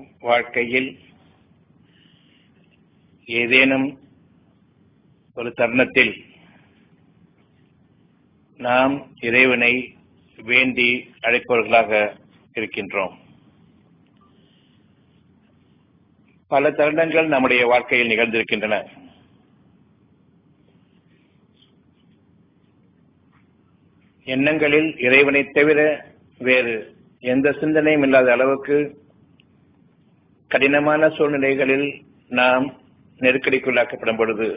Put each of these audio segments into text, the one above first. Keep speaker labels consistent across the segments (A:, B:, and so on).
A: வாழ்க்கையில் ஏதேனும் ஒரு தருணத்தில் நாம் இறைவனை வேண்டி அழைப்பவர்களாக இருக்கின்றோம் பல தருணங்கள் நம்முடைய வாழ்க்கையில் நிகழ்ந்திருக்கின்றன எண்ணங்களில் இறைவனை தவிர வேறு எந்த சிந்தனையும் இல்லாத அளவுக்கு கடினமான சூழ்நிலைகளில் நாம் நெருக்கடிக்குள்ளாக்கப்படும் பொழுது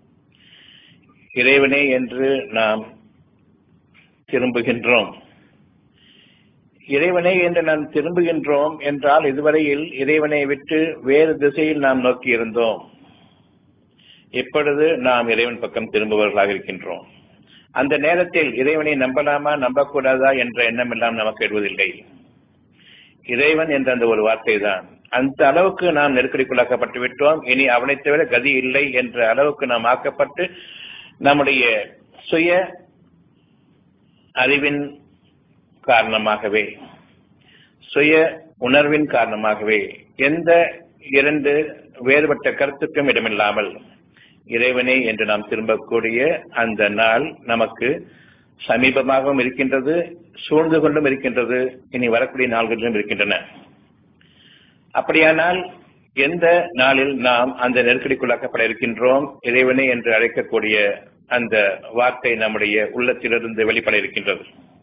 A: இறைவனே என்று நாம் திரும்புகின்றோம் இறைவனே என்று நாம் திரும்புகின்றோம் என்றால் இதுவரையில் இறைவனை விட்டு வேறு திசையில் நாம் நோக்கி இருந்தோம் இப்பொழுது நாம் இறைவன் பக்கம் திரும்புபவர்களாக இருக்கின்றோம் அந்த நேரத்தில் இறைவனை நம்பலாமா நம்பக்கூடாதா என்ற எண்ணம் எல்லாம் நமக்கு எழுவதில்லை இறைவன் என்ற அந்த ஒரு வார்த்தை தான் அந்த அளவுக்கு நாம் நெருக்கடிக்குள்ளாக்கப்பட்டு விட்டோம் இனி அவனை தவிர கதி இல்லை என்ற அளவுக்கு நாம் ஆக்கப்பட்டு நம்முடைய சுய அறிவின் காரணமாகவே சுய உணர்வின் காரணமாகவே எந்த இரண்டு வேறுபட்ட கருத்துக்கும் இடமில்லாமல் இறைவனே என்று நாம் திரும்பக்கூடிய அந்த நாள் நமக்கு சமீபமாகவும் இருக்கின்றது சூழ்ந்து கொண்டும் இருக்கின்றது இனி வரக்கூடிய நாள்களிலும் இருக்கின்றன அப்படியானால் எந்த நாளில் நாம் அந்த நெருக்கடிக்குள்ளாக்கப்பட இருக்கின்றோம் இறைவனே என்று அழைக்கக்கூடிய அந்த வார்த்தை நம்முடைய உள்ளத்திலிருந்து வெளிப்பட இருக்கின்றது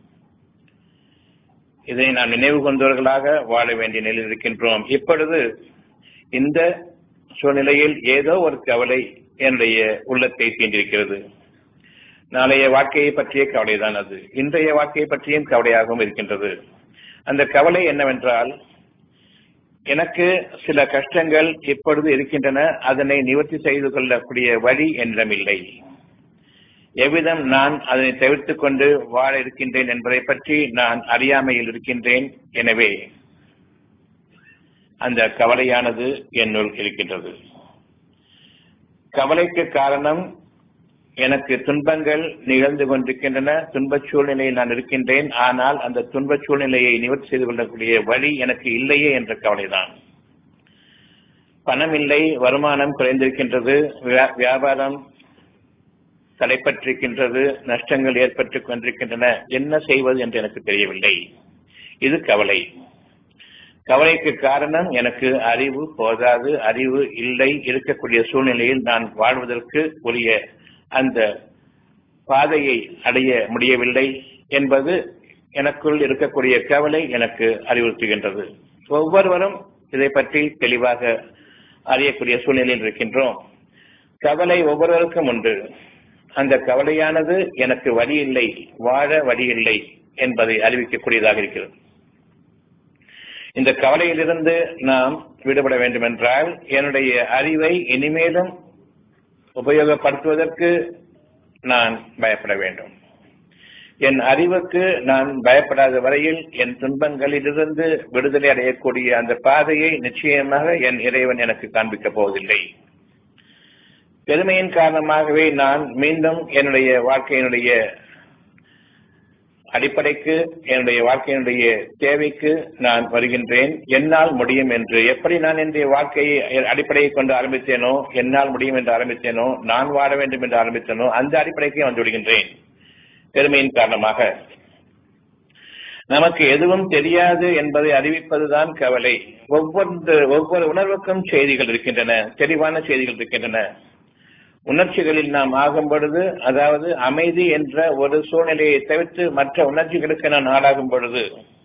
A: இதை நாம் நினைவு கொண்டவர்களாக வாழ வேண்டிய நிலையில் இருக்கின்றோம் இப்பொழுது இந்த சூழ்நிலையில் ஏதோ ஒரு கவலை என்னுடைய உள்ளத்தை தீண்டிருக்கிறது நாளைய வாழ்க்கையை பற்றிய கவலைதான் அது இன்றைய வாழ்க்கையை பற்றியும் கவலையாகவும் இருக்கின்றது அந்த கவலை என்னவென்றால் எனக்கு சில கஷ்டங்கள் இப்பொழுது இருக்கின்றன அதனை நிவர்த்தி செய்து கொள்ளக்கூடிய வழி என்னிடமில்லை எவ்விதம் நான் அதனை தவிர்த்துக் கொண்டு வாழ இருக்கின்றேன் என்பதை பற்றி நான் அறியாமையில் இருக்கின்றேன் எனவே அந்த கவலையானது என்னுள் இருக்கின்றது கவலைக்கு காரணம் எனக்கு துன்பங்கள் நிகழ்ந்து கொண்டிருக்கின்றன துன்பச் சூழ்நிலையில் நான் இருக்கின்றேன் ஆனால் அந்த துன்பச் சூழ்நிலையை நிவர்த்தி செய்து கொள்ளக்கூடிய வழி எனக்கு இல்லையே என்ற கவலைதான் பணம் இல்லை வருமானம் குறைந்திருக்கின்றது வியாபாரம் தடைப்பட்டிருக்கின்றது நஷ்டங்கள் ஏற்பட்டுக் கொண்டிருக்கின்றன என்ன செய்வது என்று எனக்கு தெரியவில்லை இது கவலை கவலைக்கு காரணம் எனக்கு அறிவு போதாது அறிவு இல்லை இருக்கக்கூடிய சூழ்நிலையில் நான் வாழ்வதற்கு உரிய அந்த பாதையை அடைய முடியவில்லை என்பது எனக்குள் இருக்கக்கூடிய கவலை எனக்கு அறிவுறுத்துகின்றது ஒவ்வொருவரும் இதை பற்றி தெளிவாக அறியக்கூடிய சூழ்நிலையில் இருக்கின்றோம் கவலை ஒவ்வொருவருக்கும் உண்டு அந்த கவலையானது எனக்கு வழி இல்லை வாழ வழி இல்லை என்பதை அறிவிக்கக்கூடியதாக இருக்கிறது இந்த கவலையிலிருந்து நாம் விடுபட வேண்டும் என்றால் என்னுடைய அறிவை இனிமேலும் உபயோகப்படுத்துவதற்கு நான் பயப்பட வேண்டும் என் அறிவுக்கு நான் பயப்படாத வரையில் என் துன்பங்களிலிருந்து விடுதலை அடையக்கூடிய அந்த பாதையை நிச்சயமாக என் இறைவன் எனக்கு காண்பிக்கப் போவதில்லை பெருமையின் காரணமாகவே நான் மீண்டும் என்னுடைய வாழ்க்கையினுடைய அடிப்படைக்கு என்னுடைய வாழ்க்கையினுடைய தேவைக்கு நான் வருகின்றேன் என்னால் முடியும் என்று எப்படி நான் என்னுடைய வாழ்க்கையை அடிப்படையை கொண்டு ஆரம்பித்தேனோ என்னால் முடியும் என்று ஆரம்பித்தேனோ நான் வாழ வேண்டும் என்று ஆரம்பித்தேனோ அந்த அடிப்படைக்கு வந்து விடுகின்றேன் பெருமையின் காரணமாக நமக்கு எதுவும் தெரியாது என்பதை அறிவிப்பதுதான் கவலை ஒவ்வொரு ஒவ்வொரு உணர்வுக்கும் செய்திகள் இருக்கின்றன தெளிவான செய்திகள் இருக்கின்றன உணர்ச்சிகளில் நாம் ஆகும் பொழுது அதாவது அமைதி என்ற ஒரு சூழ்நிலையை தவிர்த்து மற்ற உணர்ச்சிகளுக்கு நான் ஆளாகும் பொழுது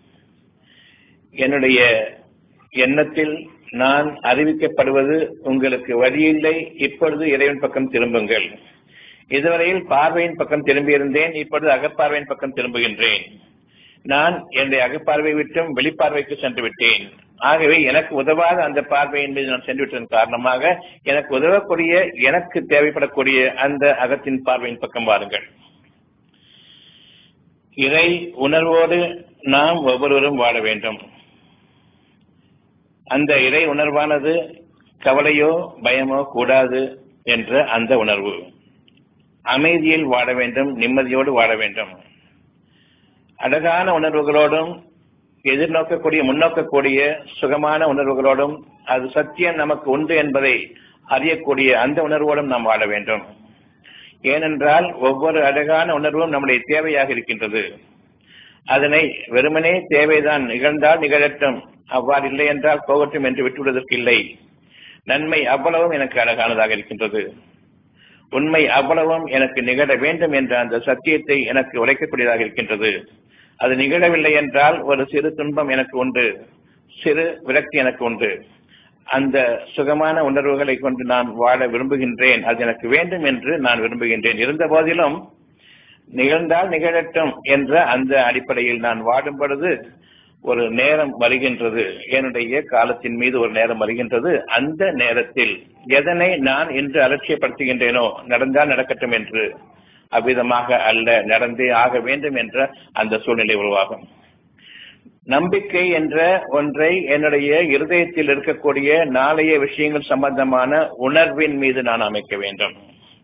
A: என்னுடைய எண்ணத்தில் நான் அறிவிக்கப்படுவது உங்களுக்கு வழியில்லை இப்பொழுது இறைவன் பக்கம் திரும்புங்கள் இதுவரையில் பார்வையின் பக்கம் திரும்பியிருந்தேன் இப்பொழுது அகப்பார்வையின் பக்கம் திரும்புகின்றேன் நான் என்னுடைய அகப்பார்வை விட்டும் வெளிப்பார்வைக்கு சென்று விட்டேன் ஆகவே எனக்கு உதவாத அந்த பார்வையின் மீது நான் சென்று விட்டதன் காரணமாக எனக்கு உதவக்கூடிய எனக்கு தேவைப்படக்கூடிய அந்த அகத்தின் பார்வையின் பக்கம் வாருங்கள் இறை உணர்வோடு நாம் ஒவ்வொருவரும் வாழ வேண்டும் அந்த இறை உணர்வானது கவலையோ பயமோ கூடாது என்ற அந்த உணர்வு அமைதியில் வாழ வேண்டும் நிம்மதியோடு வாழ வேண்டும் அழகான உணர்வுகளோடும் எதிர்நோக்கக்கூடிய முன்னோக்கக்கூடிய சுகமான உணர்வுகளோடும் அது சத்தியம் நமக்கு உண்டு என்பதை அறியக்கூடிய அந்த உணர்வோடும் நாம் வாழ வேண்டும் ஏனென்றால் ஒவ்வொரு அழகான உணர்வும் நம்முடைய தேவையாக இருக்கின்றது அதனை வெறுமனே தேவைதான் நிகழ்ந்தால் நிகழட்டும் அவ்வாறு இல்லை என்றால் போகட்டும் என்று விட்டுவிடுவதற்கு இல்லை நன்மை அவ்வளவும் எனக்கு அழகானதாக இருக்கின்றது உண்மை அவ்வளவும் எனக்கு நிகழ வேண்டும் என்ற அந்த சத்தியத்தை எனக்கு உரைக்கக்கூடியதாக இருக்கின்றது அது நிகழவில்லை என்றால் ஒரு சிறு துன்பம் எனக்கு உண்டு சிறு விரக்தி எனக்கு உண்டு அந்த சுகமான உணர்வுகளை கொண்டு நான் வாழ விரும்புகின்றேன் அது எனக்கு வேண்டும் என்று நான் விரும்புகின்றேன் இருந்த போதிலும் நிகழ்ந்தால் நிகழட்டும் என்ற அந்த அடிப்படையில் நான் வாடும் பொழுது ஒரு நேரம் வருகின்றது என்னுடைய காலத்தின் மீது ஒரு நேரம் வருகின்றது அந்த நேரத்தில் எதனை நான் இன்று அலட்சியப்படுத்துகின்றேனோ நடந்தால் நடக்கட்டும் என்று அவ்விதமாக அல்ல நடந்தே ஆக வேண்டும் என்ற அந்த சூழ்நிலை உருவாகும் நம்பிக்கை என்ற ஒன்றை என்னுடைய இருதயத்தில் இருக்கக்கூடிய நாளைய விஷயங்கள் சம்பந்தமான உணர்வின் மீது நான் அமைக்க வேண்டும்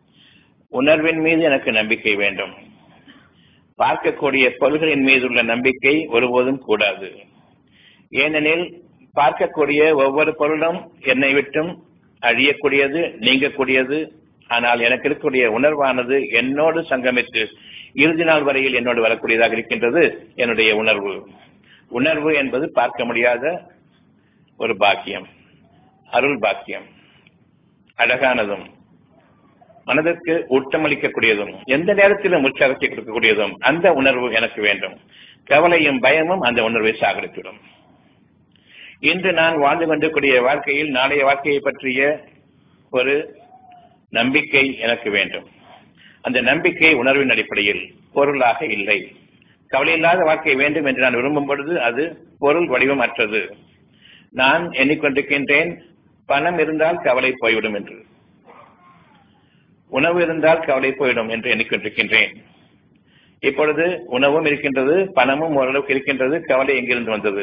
A: உணர்வின் மீது எனக்கு நம்பிக்கை வேண்டும் பார்க்கக்கூடிய பொருள்களின் மீது உள்ள நம்பிக்கை ஒருபோதும் கூடாது ஏனெனில் பார்க்கக்கூடிய ஒவ்வொரு பொருளும் என்னை விட்டும் அழியக்கூடியது நீங்கக்கூடியது ஆனால் எனக்கு இருக்கக்கூடிய உணர்வானது என்னோடு சங்கமித்து இறுதி நாள் வரையில் என்னோடு வரக்கூடியதாக இருக்கின்றது என்னுடைய உணர்வு உணர்வு என்பது பார்க்க முடியாத ஒரு பாக்கியம் அருள் பாக்கியம் அழகானதும் மனதிற்கு ஊட்டமளிக்கக்கூடியதும் எந்த நேரத்திலும் உற்சாகத்தை கொடுக்கக்கூடியதும் அந்த உணர்வு எனக்கு வேண்டும் கவலையும் பயமும் அந்த உணர்வை சாகரித்துவிடும் இன்று நான் வாழ்ந்து கொண்டிருக்கூடிய வாழ்க்கையில் நாளைய வாழ்க்கையை பற்றிய ஒரு நம்பிக்கை எனக்கு வேண்டும் அந்த நம்பிக்கை உணர்வின் அடிப்படையில் பொருளாக இல்லை கவலையில்லாத வாழ்க்கை வேண்டும் என்று நான் விரும்பும் பொழுது அது பொருள் வடிவம் அற்றது நான் எண்ணிக்கொண்டிருக்கின்றேன் பணம் இருந்தால் கவலை போய்விடும் என்று உணவு இருந்தால் கவலை போயிடும் என்று எண்ணிக்கொண்டிருக்கின்றேன் இப்பொழுது உணவும் இருக்கின்றது பணமும் ஓரளவுக்கு இருக்கின்றது கவலை எங்கிருந்து வந்தது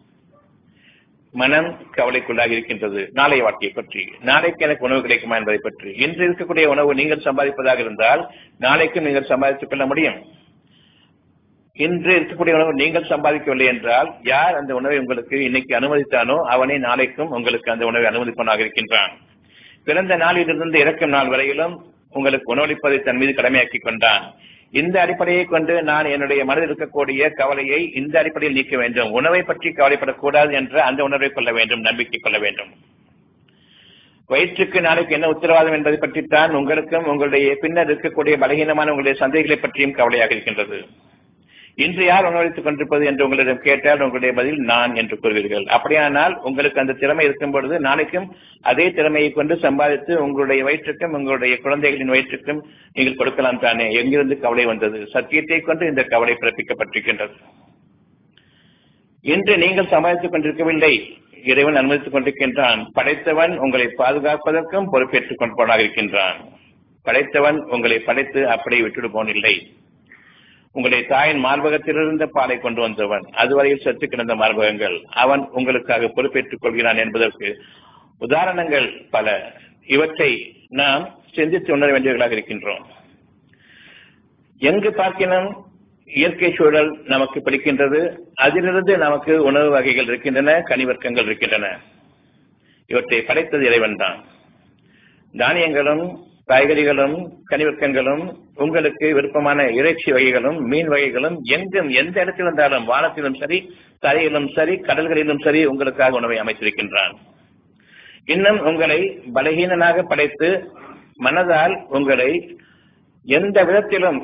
A: மனம் கவலைக்குள்ளாக இருக்கின்றது நாளை வாழ்க்கையை பற்றி நாளைக்கு எனக்கு உணவு கிடைக்குமா என்பதை பற்றி இன்று இருக்கக்கூடிய உணவு நீங்கள் சம்பாதிப்பதாக இருந்தால் நாளைக்கும் நீங்கள் சம்பாதித்துக் கொள்ள முடியும் இன்று இருக்கக்கூடிய உணவு நீங்கள் சம்பாதிக்கவில்லை என்றால் யார் அந்த உணவை உங்களுக்கு இன்னைக்கு அனுமதித்தானோ அவனே நாளைக்கும் உங்களுக்கு அந்த உணவை அனுமதிப்பவனாக இருக்கின்றான் பிறந்த நாளிலிருந்து இறக்கும் நாள் வரையிலும் உங்களுக்கு உணவளிப்பதை தன் மீது கடமையாக்கி கொண்டான் இந்த அடிப்படையை கொண்டு நான் என்னுடைய மனதில் இருக்கக்கூடிய கவலையை இந்த அடிப்படையில் நீக்க வேண்டும் உணவை பற்றி கவலைப்படக்கூடாது என்ற அந்த உணர்வை கொள்ள வேண்டும் நம்பிக்கை கொள்ள வேண்டும் வயிற்றுக்கு நாளைக்கு என்ன உத்தரவாதம் என்பதை பற்றித்தான் உங்களுக்கும் உங்களுடைய பின்னர் இருக்கக்கூடிய பலகீனமான உங்களுடைய சந்தைகளை பற்றியும் கவலையாக இருக்கின்றது இன்று யார் உணவளித்துக் கொண்டிருப்பது என்று உங்களிடம் கேட்டால் உங்களுடைய பதில் நான் என்று கூறுவீர்கள் அப்படியானால் உங்களுக்கு அந்த திறமை இருக்கும் பொழுது நாளைக்கும் அதே திறமையை கொண்டு சம்பாதித்து உங்களுடைய வயிற்றுக்கும் உங்களுடைய குழந்தைகளின் வயிற்றுக்கும் நீங்கள் கொடுக்கலாம் தானே எங்கிருந்து கவலை வந்தது சத்தியத்தை கொண்டு இந்த கவலை பிறப்பிக்கப்பட்டிருக்கின்றது இன்று நீங்கள் சமாளித்துக் கொண்டிருக்கவில்லை இறைவன் அனுமதித்துக் கொண்டிருக்கின்றான் படைத்தவன் உங்களை பாதுகாப்பதற்கும் பொறுப்பேற்றுக் கொண்டவனாக இருக்கின்றான் படைத்தவன் உங்களை படைத்து அப்படியே விட்டுடுபோன் இல்லை உங்களுடைய தாயின் மார்பகத்திலிருந்த பாலை கொண்டு வந்தவன் அதுவரையில் செத்து கிடந்த மார்பகங்கள் அவன் உங்களுக்காக பொறுப்பேற்றுக் கொள்கிறான் என்பதற்கு உதாரணங்கள் பல இவற்றை நாம் சிந்தித்து உணர வேண்டியவர்களாக இருக்கின்றோம் எங்கு பார்க்கினும் இயற்கை சூழல் நமக்கு பிடிக்கின்றது அதிலிருந்து நமக்கு உணவு வகைகள் இருக்கின்றன கனிவர்க்கங்கள் இருக்கின்றன இவற்றை படைத்தது இறைவன் தான் தானியங்களும் காய்கறிகளும் கனிவர்க்கங்களும் உங்களுக்கு விருப்பமான இறைச்சி வகைகளும் மீன் வகைகளும் எங்கும் எந்த இடத்தில் இருந்தாலும் வானத்திலும் சரி தரையிலும் சரி கடல்களிலும் சரி உங்களுக்காக உணவை அமைத்திருக்கின்றான் இன்னும் உங்களை பலகீனனாக படைத்து மனதால் உங்களை எந்த விதத்திலும்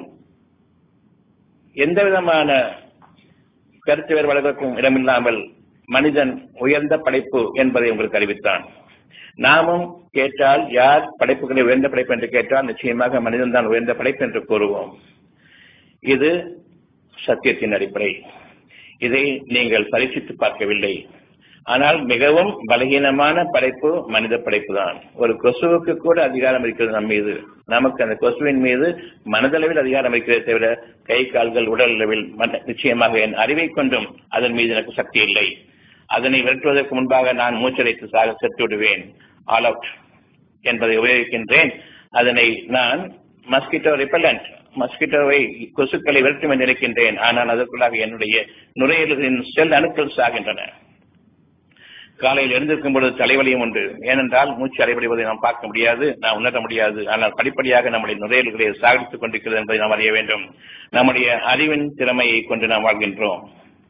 A: எந்த விதமான கருத்து வேறுபாடுகளுக்கும் இடமில்லாமல் மனிதன் உயர்ந்த படைப்பு என்பதை உங்களுக்கு அறிவித்தான் நாமும் கேட்டால் யார் படைப்புகளை உயர்ந்த படைப்பு என்று கேட்டால் நிச்சயமாக மனிதன் தான் உயர்ந்த படைப்பு என்று கூறுவோம் இது சத்தியத்தின் அடிப்படை இதை நீங்கள் பரீட்சித்து பார்க்கவில்லை ஆனால் மிகவும் பலகீனமான படைப்பு மனித படைப்பு தான் ஒரு கொசுவுக்கு கூட அதிகாரம் இருக்கிறது நம் மீது நமக்கு அந்த கொசுவின் மீது மனதளவில் அதிகாரம் இருக்கிறதே தவிர கை கால்கள் உடல் அளவில் நிச்சயமாக என் அறிவை கொண்டும் அதன் மீது எனக்கு சக்தி இல்லை அதனை விரட்டுவதற்கு முன்பாக நான் மூச்சடைத்து சாக செத்து விடுவேன் ஆல் அவுட் என்பதை உபயோகிக்கின்றேன் அதனை நான் மஸ்கிட்டோ ரிப்பலண்ட் மஸ்கிட்டோவை கொசுக்களை விரட்டும் என்று நினைக்கின்றேன் ஆனால் அதற்குள்ளாக என்னுடைய நுரையீரலின் செல் அணுக்கள் சாகின்றன காலையில் எழுந்திருக்கும் பொழுது தலைவலியும் உண்டு ஏனென்றால் மூச்சு அடைபடுவதை நாம் பார்க்க முடியாது நாம் உணர முடியாது ஆனால் படிப்படியாக நம்முடைய நுரையீரல்களை சாகடித்துக் கொண்டிருக்கிறது என்பதை நாம் அறிய வேண்டும் நம்முடைய அறிவின் திறமையை கொண்டு நாம் வாழ்கின்றோம்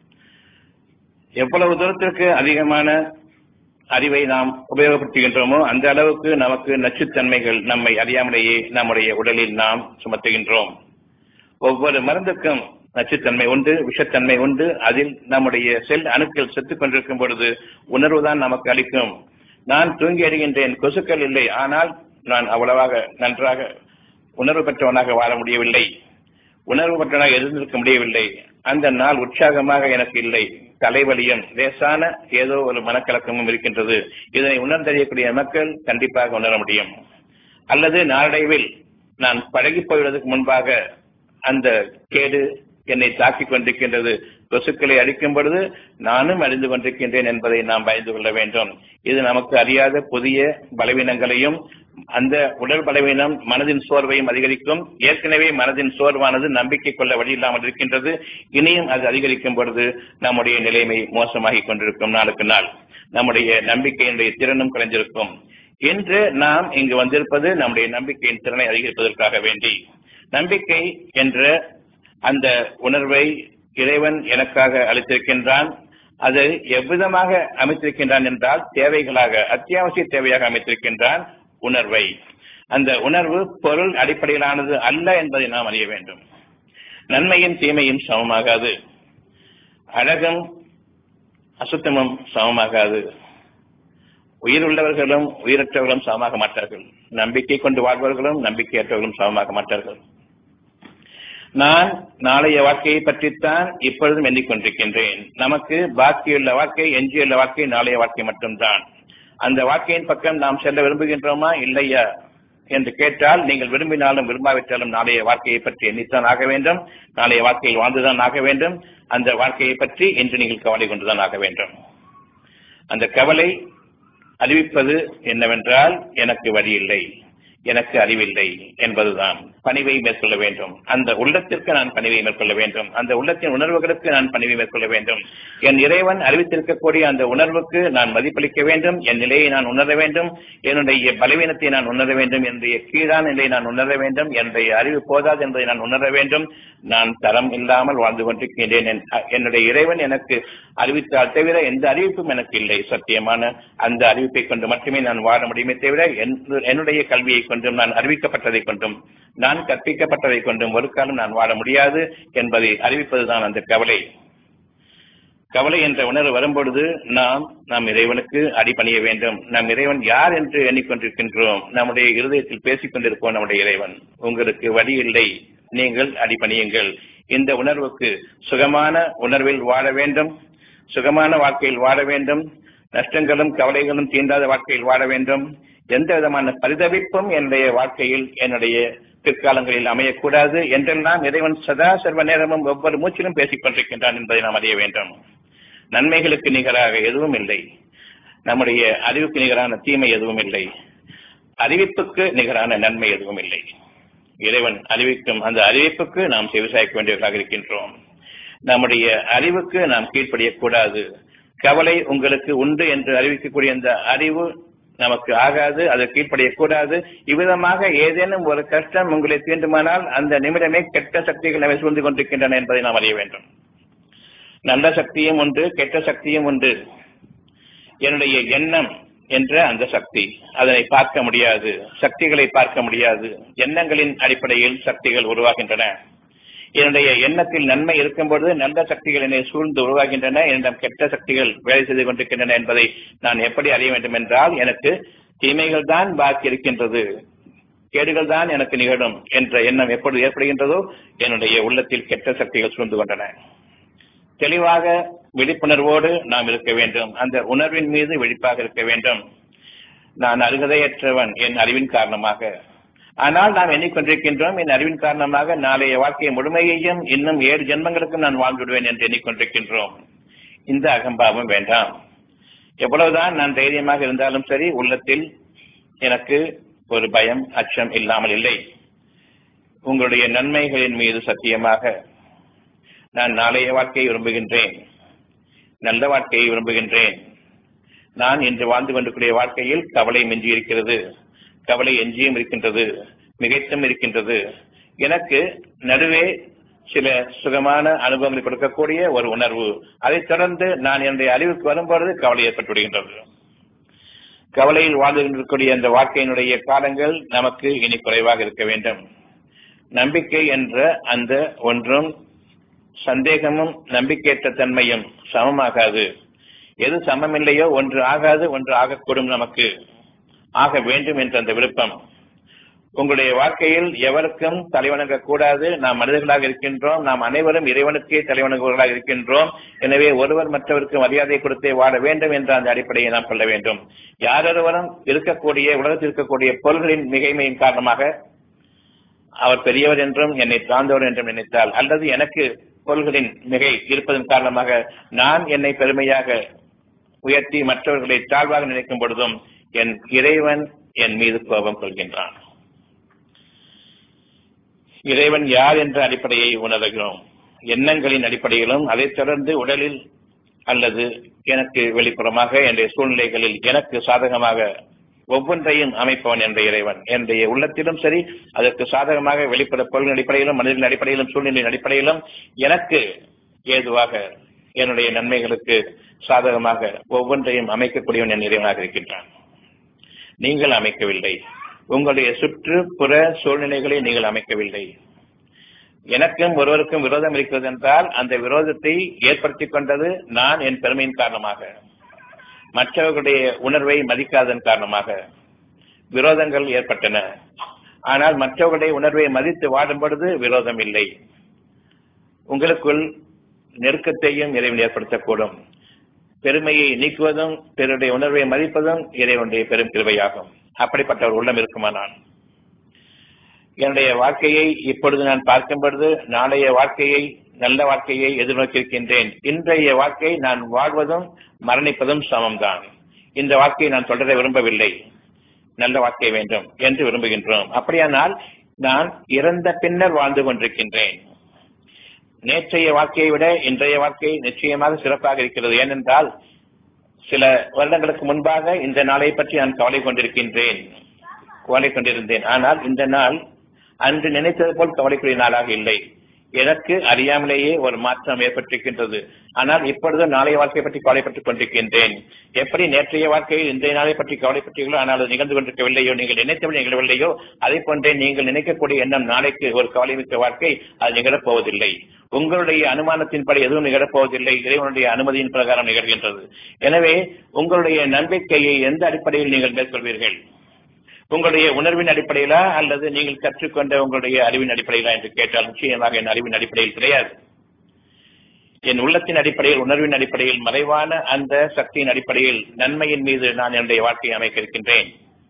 A: எவ்வளவு தூரத்திற்கு அதிகமான அறிவை நாம் உபயோகப்படுத்துகின்றோமோ அந்த அளவுக்கு நமக்கு நச்சுத்தன்மைகள் நம்மை அறியாமலேயே நம்முடைய உடலில் நாம் சுமத்துகின்றோம் ஒவ்வொரு மருந்துக்கும் நச்சுத்தன்மை உண்டு விஷத்தன்மை உண்டு அதில் நம்முடைய செல் அணுக்கள் செத்துக் கொண்டிருக்கும் பொழுது உணர்வுதான் நமக்கு அளிக்கும் நான் தூங்கி அறிகின்றேன் கொசுக்கள் இல்லை ஆனால் நான் அவ்வளவாக நன்றாக உணர்வு பெற்றவனாக வாழ முடியவில்லை உணர்வு பெற்றவனாக இருந்திருக்க முடியவில்லை அந்த நாள் உற்சாகமாக எனக்கு இல்லை தலைவலியும் லேசான ஏதோ ஒரு மனக்கலக்கமும் இருக்கின்றது இதனை உணர்ந்தறியக்கூடிய மக்கள் கண்டிப்பாக உணர முடியும் அல்லது நாளடைவில் நான் பழகி போய்வதற்கு முன்பாக அந்த கேடு என்னை தாக்கிக் கொண்டிருக்கின்றது கொசுக்களை அடிக்கும் பொழுது நானும் அறிந்து கொண்டிருக்கின்றேன் என்பதை நாம் பயந்து கொள்ள வேண்டும் இது நமக்கு அறியாத புதிய பலவீனங்களையும் அந்த உடல் பலவீனம் மனதின் சோர்வையும் அதிகரிக்கும் ஏற்கனவே மனதின் சோர்வானது நம்பிக்கை கொள்ள வழி இல்லாமல் இருக்கின்றது இனியும் அது அதிகரிக்கும் பொழுது நம்முடைய நிலைமை மோசமாகிக் கொண்டிருக்கும் நாளுக்கு நாள் நம்முடைய நம்பிக்கையினுடைய திறனும் குறைந்திருக்கும் இன்று நாம் இங்கு வந்திருப்பது நம்முடைய நம்பிக்கையின் திறனை அதிகரிப்பதற்காக வேண்டி நம்பிக்கை என்ற அந்த உணர்வை இறைவன் எனக்காக அளித்திருக்கின்றான் அதை எவ்விதமாக அமைத்திருக்கின்றான் என்றால் தேவைகளாக அத்தியாவசிய தேவையாக அமைத்திருக்கின்றான் உணர்வை அந்த உணர்வு பொருள் அடிப்படையிலானது அல்ல என்பதை நாம் அறிய வேண்டும் நன்மையும் தீமையும் சமமாகாது அழகும் அசுத்தமும் சமமாகாது உயிர் உள்ளவர்களும் உயிரற்றவர்களும் சமமாக மாட்டார்கள் நம்பிக்கை கொண்டு வாழ்பவர்களும் நம்பிக்கையற்றவர்களும் சமமாக மாட்டார்கள் நான் நாளைய வாழ்க்கையை பற்றித்தான் இப்பொழுதும் எண்ணிக்கொண்டிருக்கின்றேன் நமக்கு பாக்கியுள்ள வாழ்க்கை எஞ்சியுள்ள வாழ்க்கை நாளைய வாழ்க்கை மட்டும்தான் அந்த வாழ்க்கையின் பக்கம் நாம் செல்ல விரும்புகின்றோமா இல்லையா என்று கேட்டால் நீங்கள் விரும்பினாலும் விரும்பாவிட்டாலும் நாளைய வாழ்க்கையை பற்றி எண்ணித்தான் ஆக வேண்டும் நாளைய வாழ்க்கையில் வாழ்ந்துதான் ஆக வேண்டும் அந்த வாழ்க்கையை பற்றி இன்று நீங்கள் கவலை கொண்டுதான் ஆக வேண்டும் அந்த கவலை அறிவிப்பது என்னவென்றால் எனக்கு வழி இல்லை எனக்கு அறிவில்லை என்பதுதான் பணிவை மேற்கொள்ள வேண்டும் அந்த உள்ளத்திற்கு நான் பணிவை மேற்கொள்ள வேண்டும் அந்த உள்ளத்தின் உணர்வுகளுக்கு நான் பணிவை மேற்கொள்ள வேண்டும் என் இறைவன் அறிவித்திருக்கக்கூடிய அந்த உணர்வுக்கு நான் மதிப்பளிக்க வேண்டும் என் நிலையை நான் உணர வேண்டும் என்னுடைய பலவீனத்தை நான் உணர வேண்டும் என்னுடைய கீழான நிலையை நான் உணர வேண்டும் என்னுடைய அறிவு போதாது என்பதை நான் உணர வேண்டும் நான் தரம் இல்லாமல் வாழ்ந்து கொண்டிருக்கின்றேன் என்னுடைய இறைவன் எனக்கு அறிவித்தால் தவிர எந்த அறிவிப்பும் எனக்கு இல்லை சத்தியமான அந்த அறிவிப்பை கொண்டு மட்டுமே நான் வாழ முடியுமே தவிர என்னுடைய கல்வியை கொண்டும் நான் அறிவிக்கப்பட்டதை கொண்டும் நான் கற்பிக்கப்பட்டதை கொண்டும் ஒரு காலம் நான் வாழ முடியாது என்பதை அறிவிப்பதுதான் அந்த கவலை கவலை என்ற உணர்வு வரும்பொழுது நாம் நம் இறைவனுக்கு அடிபணிய வேண்டும் நம் இறைவன் யார் என்று எண்ணிக்கொண்டிருக்கின்றோம் நம்முடைய இருதயத்தில் பேசிக் கொண்டிருப்போம் நம்முடைய இறைவன் உங்களுக்கு வழி இல்லை நீங்கள் அடிபணியுங்கள் இந்த உணர்வுக்கு சுகமான உணர்வில் வாழ வேண்டும் சுகமான வாழ்க்கையில் வாழ வேண்டும் நஷ்டங்களும் கவலைகளும் தீண்டாத வாழ்க்கையில் வாழ வேண்டும் எந்த விதமான பரிதவிப்பும் என்னுடைய வாழ்க்கையில் என்னுடைய பிற்காலங்களில் அமையக்கூடாது என்றெல்லாம் இறைவன் சதா சர்வ நேரமும் ஒவ்வொரு மூச்சிலும் பேசிக் கொண்டிருக்கின்றான் என்பதை நாம் அறிய வேண்டும் நன்மைகளுக்கு நிகராக எதுவும் இல்லை நம்முடைய அறிவுக்கு நிகரான தீமை எதுவும் இல்லை அறிவிப்புக்கு நிகரான நன்மை எதுவும் இல்லை இறைவன் அறிவிக்கும் அந்த அறிவிப்புக்கு நாம் செவிசாய்க்க வேண்டியவர்களாக இருக்கின்றோம் நம்முடைய அறிவுக்கு நாம் கீழ்ப்படியக்கூடாது கவலை உங்களுக்கு உண்டு என்று அறிவிக்கக்கூடிய அந்த அறிவு நமக்கு ஆகாது அது கீழ்ப்படியக்கூடாது இவ்விதமாக ஏதேனும் ஒரு கஷ்டம் உங்களை தீண்டுமானால் அந்த நிமிடமே கெட்ட சக்திகள் நம்மை சூழ்ந்து கொண்டிருக்கின்றன என்பதை நாம் அறிய வேண்டும் நல்ல சக்தியும் உண்டு கெட்ட சக்தியும் உண்டு என்னுடைய எண்ணம் என்ற அந்த சக்தி அதனை பார்க்க முடியாது சக்திகளை பார்க்க முடியாது எண்ணங்களின் அடிப்படையில் சக்திகள் உருவாகின்றன என்னுடைய எண்ணத்தில் நன்மை இருக்கும்பொழுது நல்ல சக்திகள் என்னை சூழ்ந்து உருவாகின்றன என்னிடம் கெட்ட சக்திகள் வேலை செய்து கொண்டிருக்கின்றன என்பதை நான் எப்படி அறிய வேண்டும் என்றால் எனக்கு தீமைகள் தான் பாக்கி இருக்கின்றது கேடுகள் தான் எனக்கு நிகழும் என்ற எண்ணம் எப்பொழுது ஏற்படுகின்றதோ என்னுடைய உள்ளத்தில் கெட்ட சக்திகள் சூழ்ந்து கொண்டன தெளிவாக விழிப்புணர்வோடு நாம் இருக்க வேண்டும் அந்த உணர்வின் மீது விழிப்பாக இருக்க வேண்டும் நான் அருகதையற்றவன் என் அறிவின் காரணமாக ஆனால் நாம் எண்ணிக்கொண்டிருக்கின்றோம் என் அறிவின் காரணமாக நாளைய வாழ்க்கை முழுமையையும் இன்னும் ஏழு ஜென்மங்களுக்கும் நான் வாழ்ந்துடுவேன் என்று எண்ணிக்கொண்டிருக்கின்றோம் இந்த அகம்பாவம் வேண்டாம் எவ்வளவுதான் நான் தைரியமாக இருந்தாலும் சரி உள்ளத்தில் எனக்கு ஒரு பயம் அச்சம் இல்லாமல் இல்லை உங்களுடைய நன்மைகளின் மீது சத்தியமாக நான் நாளைய வாழ்க்கையை விரும்புகின்றேன் நல்ல வாழ்க்கையை விரும்புகின்றேன் நான் இன்று வாழ்ந்து கொண்டிருக்கிற வாழ்க்கையில் கவலை மிஞ்சி இருக்கிறது கவலை எஞ்சியும் இருக்கின்றது மிகைத்தும் இருக்கின்றது எனக்கு நடுவே சில சுகமான அனுபவங்களை கொடுக்கக்கூடிய ஒரு உணர்வு அதைத் தொடர்ந்து நான் என்னுடைய அறிவுக்கு வரும்பொழுது கவலை ஏற்பட்டு விடுகின்றது கவலையில் வாழ்ந்து கொண்டிருக்கக்கூடிய அந்த வாழ்க்கையினுடைய காலங்கள் நமக்கு இனி குறைவாக இருக்க வேண்டும் நம்பிக்கை என்ற அந்த ஒன்றும் சந்தேகமும் நம்பிக்கையற்ற தன்மையும் சமமாகாது எது சமமில்லையோ ஒன்று ஆகாது ஒன்று ஆகக்கூடும் நமக்கு ஆக வேண்டும் என்ற அந்த விருப்பம் உங்களுடைய வாழ்க்கையில் எவருக்கும் தலைவணங்க கூடாது நாம் மனிதர்களாக இருக்கின்றோம் நாம் அனைவரும் இறைவனுக்கே தலைவணங்குவர்களாக இருக்கின்றோம் எனவே ஒருவர் மற்றவருக்கு மரியாதை கொடுத்தே வாழ வேண்டும் என்ற அந்த அடிப்படையை நாம் கொள்ள வேண்டும் யாரொருவரும் இருக்கக்கூடிய உலகத்தில் இருக்கக்கூடிய பொருள்களின் மிகைமையின் காரணமாக அவர் பெரியவர் என்றும் என்னை தாழ்ந்தவர் என்றும் நினைத்தால் அல்லது எனக்கு பொருள்களின் மிகை இருப்பதன் காரணமாக நான் என்னை பெருமையாக உயர்த்தி மற்றவர்களை தாழ்வாக நினைக்கும் பொழுதும் என் இறைவன் என் மீது கோபம் கொள்கின்றான் இறைவன் யார் என்ற அடிப்படையை உணர்கிறோம் எண்ணங்களின் அடிப்படையிலும் அதைத் தொடர்ந்து உடலில் அல்லது எனக்கு வெளிப்புறமாக என்னுடைய சூழ்நிலைகளில் எனக்கு சாதகமாக ஒவ்வொன்றையும் அமைப்பவன் என்ற இறைவன் என்னுடைய உள்ளத்திலும் சரி அதற்கு சாதகமாக வெளிப்புற பொருளின் அடிப்படையிலும் மனிதனின் அடிப்படையிலும் சூழ்நிலையின் அடிப்படையிலும் எனக்கு ஏதுவாக என்னுடைய நன்மைகளுக்கு சாதகமாக ஒவ்வொன்றையும் அமைக்கக்கூடியவன் என் இறைவனாக இருக்கின்றான் நீங்கள் அமைக்கவில்லை உங்களுடைய சுற்றுப்புற சூழ்நிலைகளை நீங்கள் அமைக்கவில்லை எனக்கும் ஒருவருக்கும் விரோதம் இருக்கிறது என்றால் அந்த விரோதத்தை ஏற்படுத்திக் கொண்டது நான் என் பெருமையின் காரணமாக மற்றவர்களுடைய உணர்வை மதிக்காதன் காரணமாக விரோதங்கள் ஏற்பட்டன ஆனால் மற்றவர்களுடைய உணர்வை மதித்து வாடும் பொழுது விரோதம் இல்லை உங்களுக்குள் நெருக்கத்தையும் இறைவன் ஏற்படுத்தக்கூடும் பெருமையை நீக்குவதும் பிறருடைய உணர்வை மதிப்பதும் இறைவனுடைய பெரும் கிருபையாகும் அப்படிப்பட்ட ஒரு உள்ளம் இருக்குமானால் என்னுடைய வாழ்க்கையை இப்பொழுது நான் பார்க்கும் பொழுது நாளைய வாழ்க்கையை நல்ல வாழ்க்கையை எதிர்நோக்கியிருக்கின்றேன் இன்றைய வாழ்க்கை நான் வாழ்வதும் மரணிப்பதும் சமம்தான் இந்த வாழ்க்கையை நான் தொடர விரும்பவில்லை நல்ல வாழ்க்கை வேண்டும் என்று விரும்புகின்றோம் அப்படியானால் நான் இறந்த பின்னர் வாழ்ந்து கொண்டிருக்கின்றேன் நேற்றைய வாழ்க்கையை விட இன்றைய வாழ்க்கை நிச்சயமாக சிறப்பாக இருக்கிறது ஏனென்றால் சில வருடங்களுக்கு முன்பாக இந்த நாளை பற்றி நான் கவலை கொண்டிருக்கின்றேன் கவலை கொண்டிருந்தேன் ஆனால் இந்த நாள் அன்று நினைத்தது போல் கவலைக்குரிய நாளாக இல்லை எனக்கு அறியாமலேயே ஒரு மாற்றம் ஏற்பட்டிருக்கின்றது ஆனால் இப்பொழுது நாளைய வாழ்க்கையை பற்றி கவலைப்பட்டுக் கொண்டிருக்கின்றேன் எப்படி நேற்றைய வாழ்க்கையில் இன்றைய நாளை பற்றி கவலைப்பட்டீர்களோ ஆனால் அது நிகழ்ந்து கொண்டிருக்கவில்லையோ நீங்கள் நினைத்தபடி நிகழவில்லையோ அதே போன்றே நீங்கள் நினைக்கக்கூடிய எண்ணம் நாளைக்கு ஒரு கவலைமிக்க வாழ்க்கை அது நிகழப் போவதில்லை உங்களுடைய அனுமானத்தின்படி எதுவும் நிகழப்போவதில்லை இறைவனுடைய அனுமதியின் பிரகாரம் நிகழ்கின்றது எனவே உங்களுடைய நம்பிக்கையை எந்த அடிப்படையில் நீங்கள் மேற்கொள்வீர்கள் உங்களுடைய உணர்வின் அடிப்படையிலா அல்லது நீங்கள் கற்றுக்கொண்ட உங்களுடைய அறிவின் அடிப்படையிலா என்று கேட்டால் நிச்சயமாக என் அறிவின் அடிப்படையில் கிடையாது என் உள்ளத்தின் அடிப்படையில் உணர்வின் அடிப்படையில் மறைவான அந்த சக்தியின் அடிப்படையில் நன்மையின் மீது நான் என்னுடைய வாழ்க்கையை அமைக்க இருக்கின்றேன்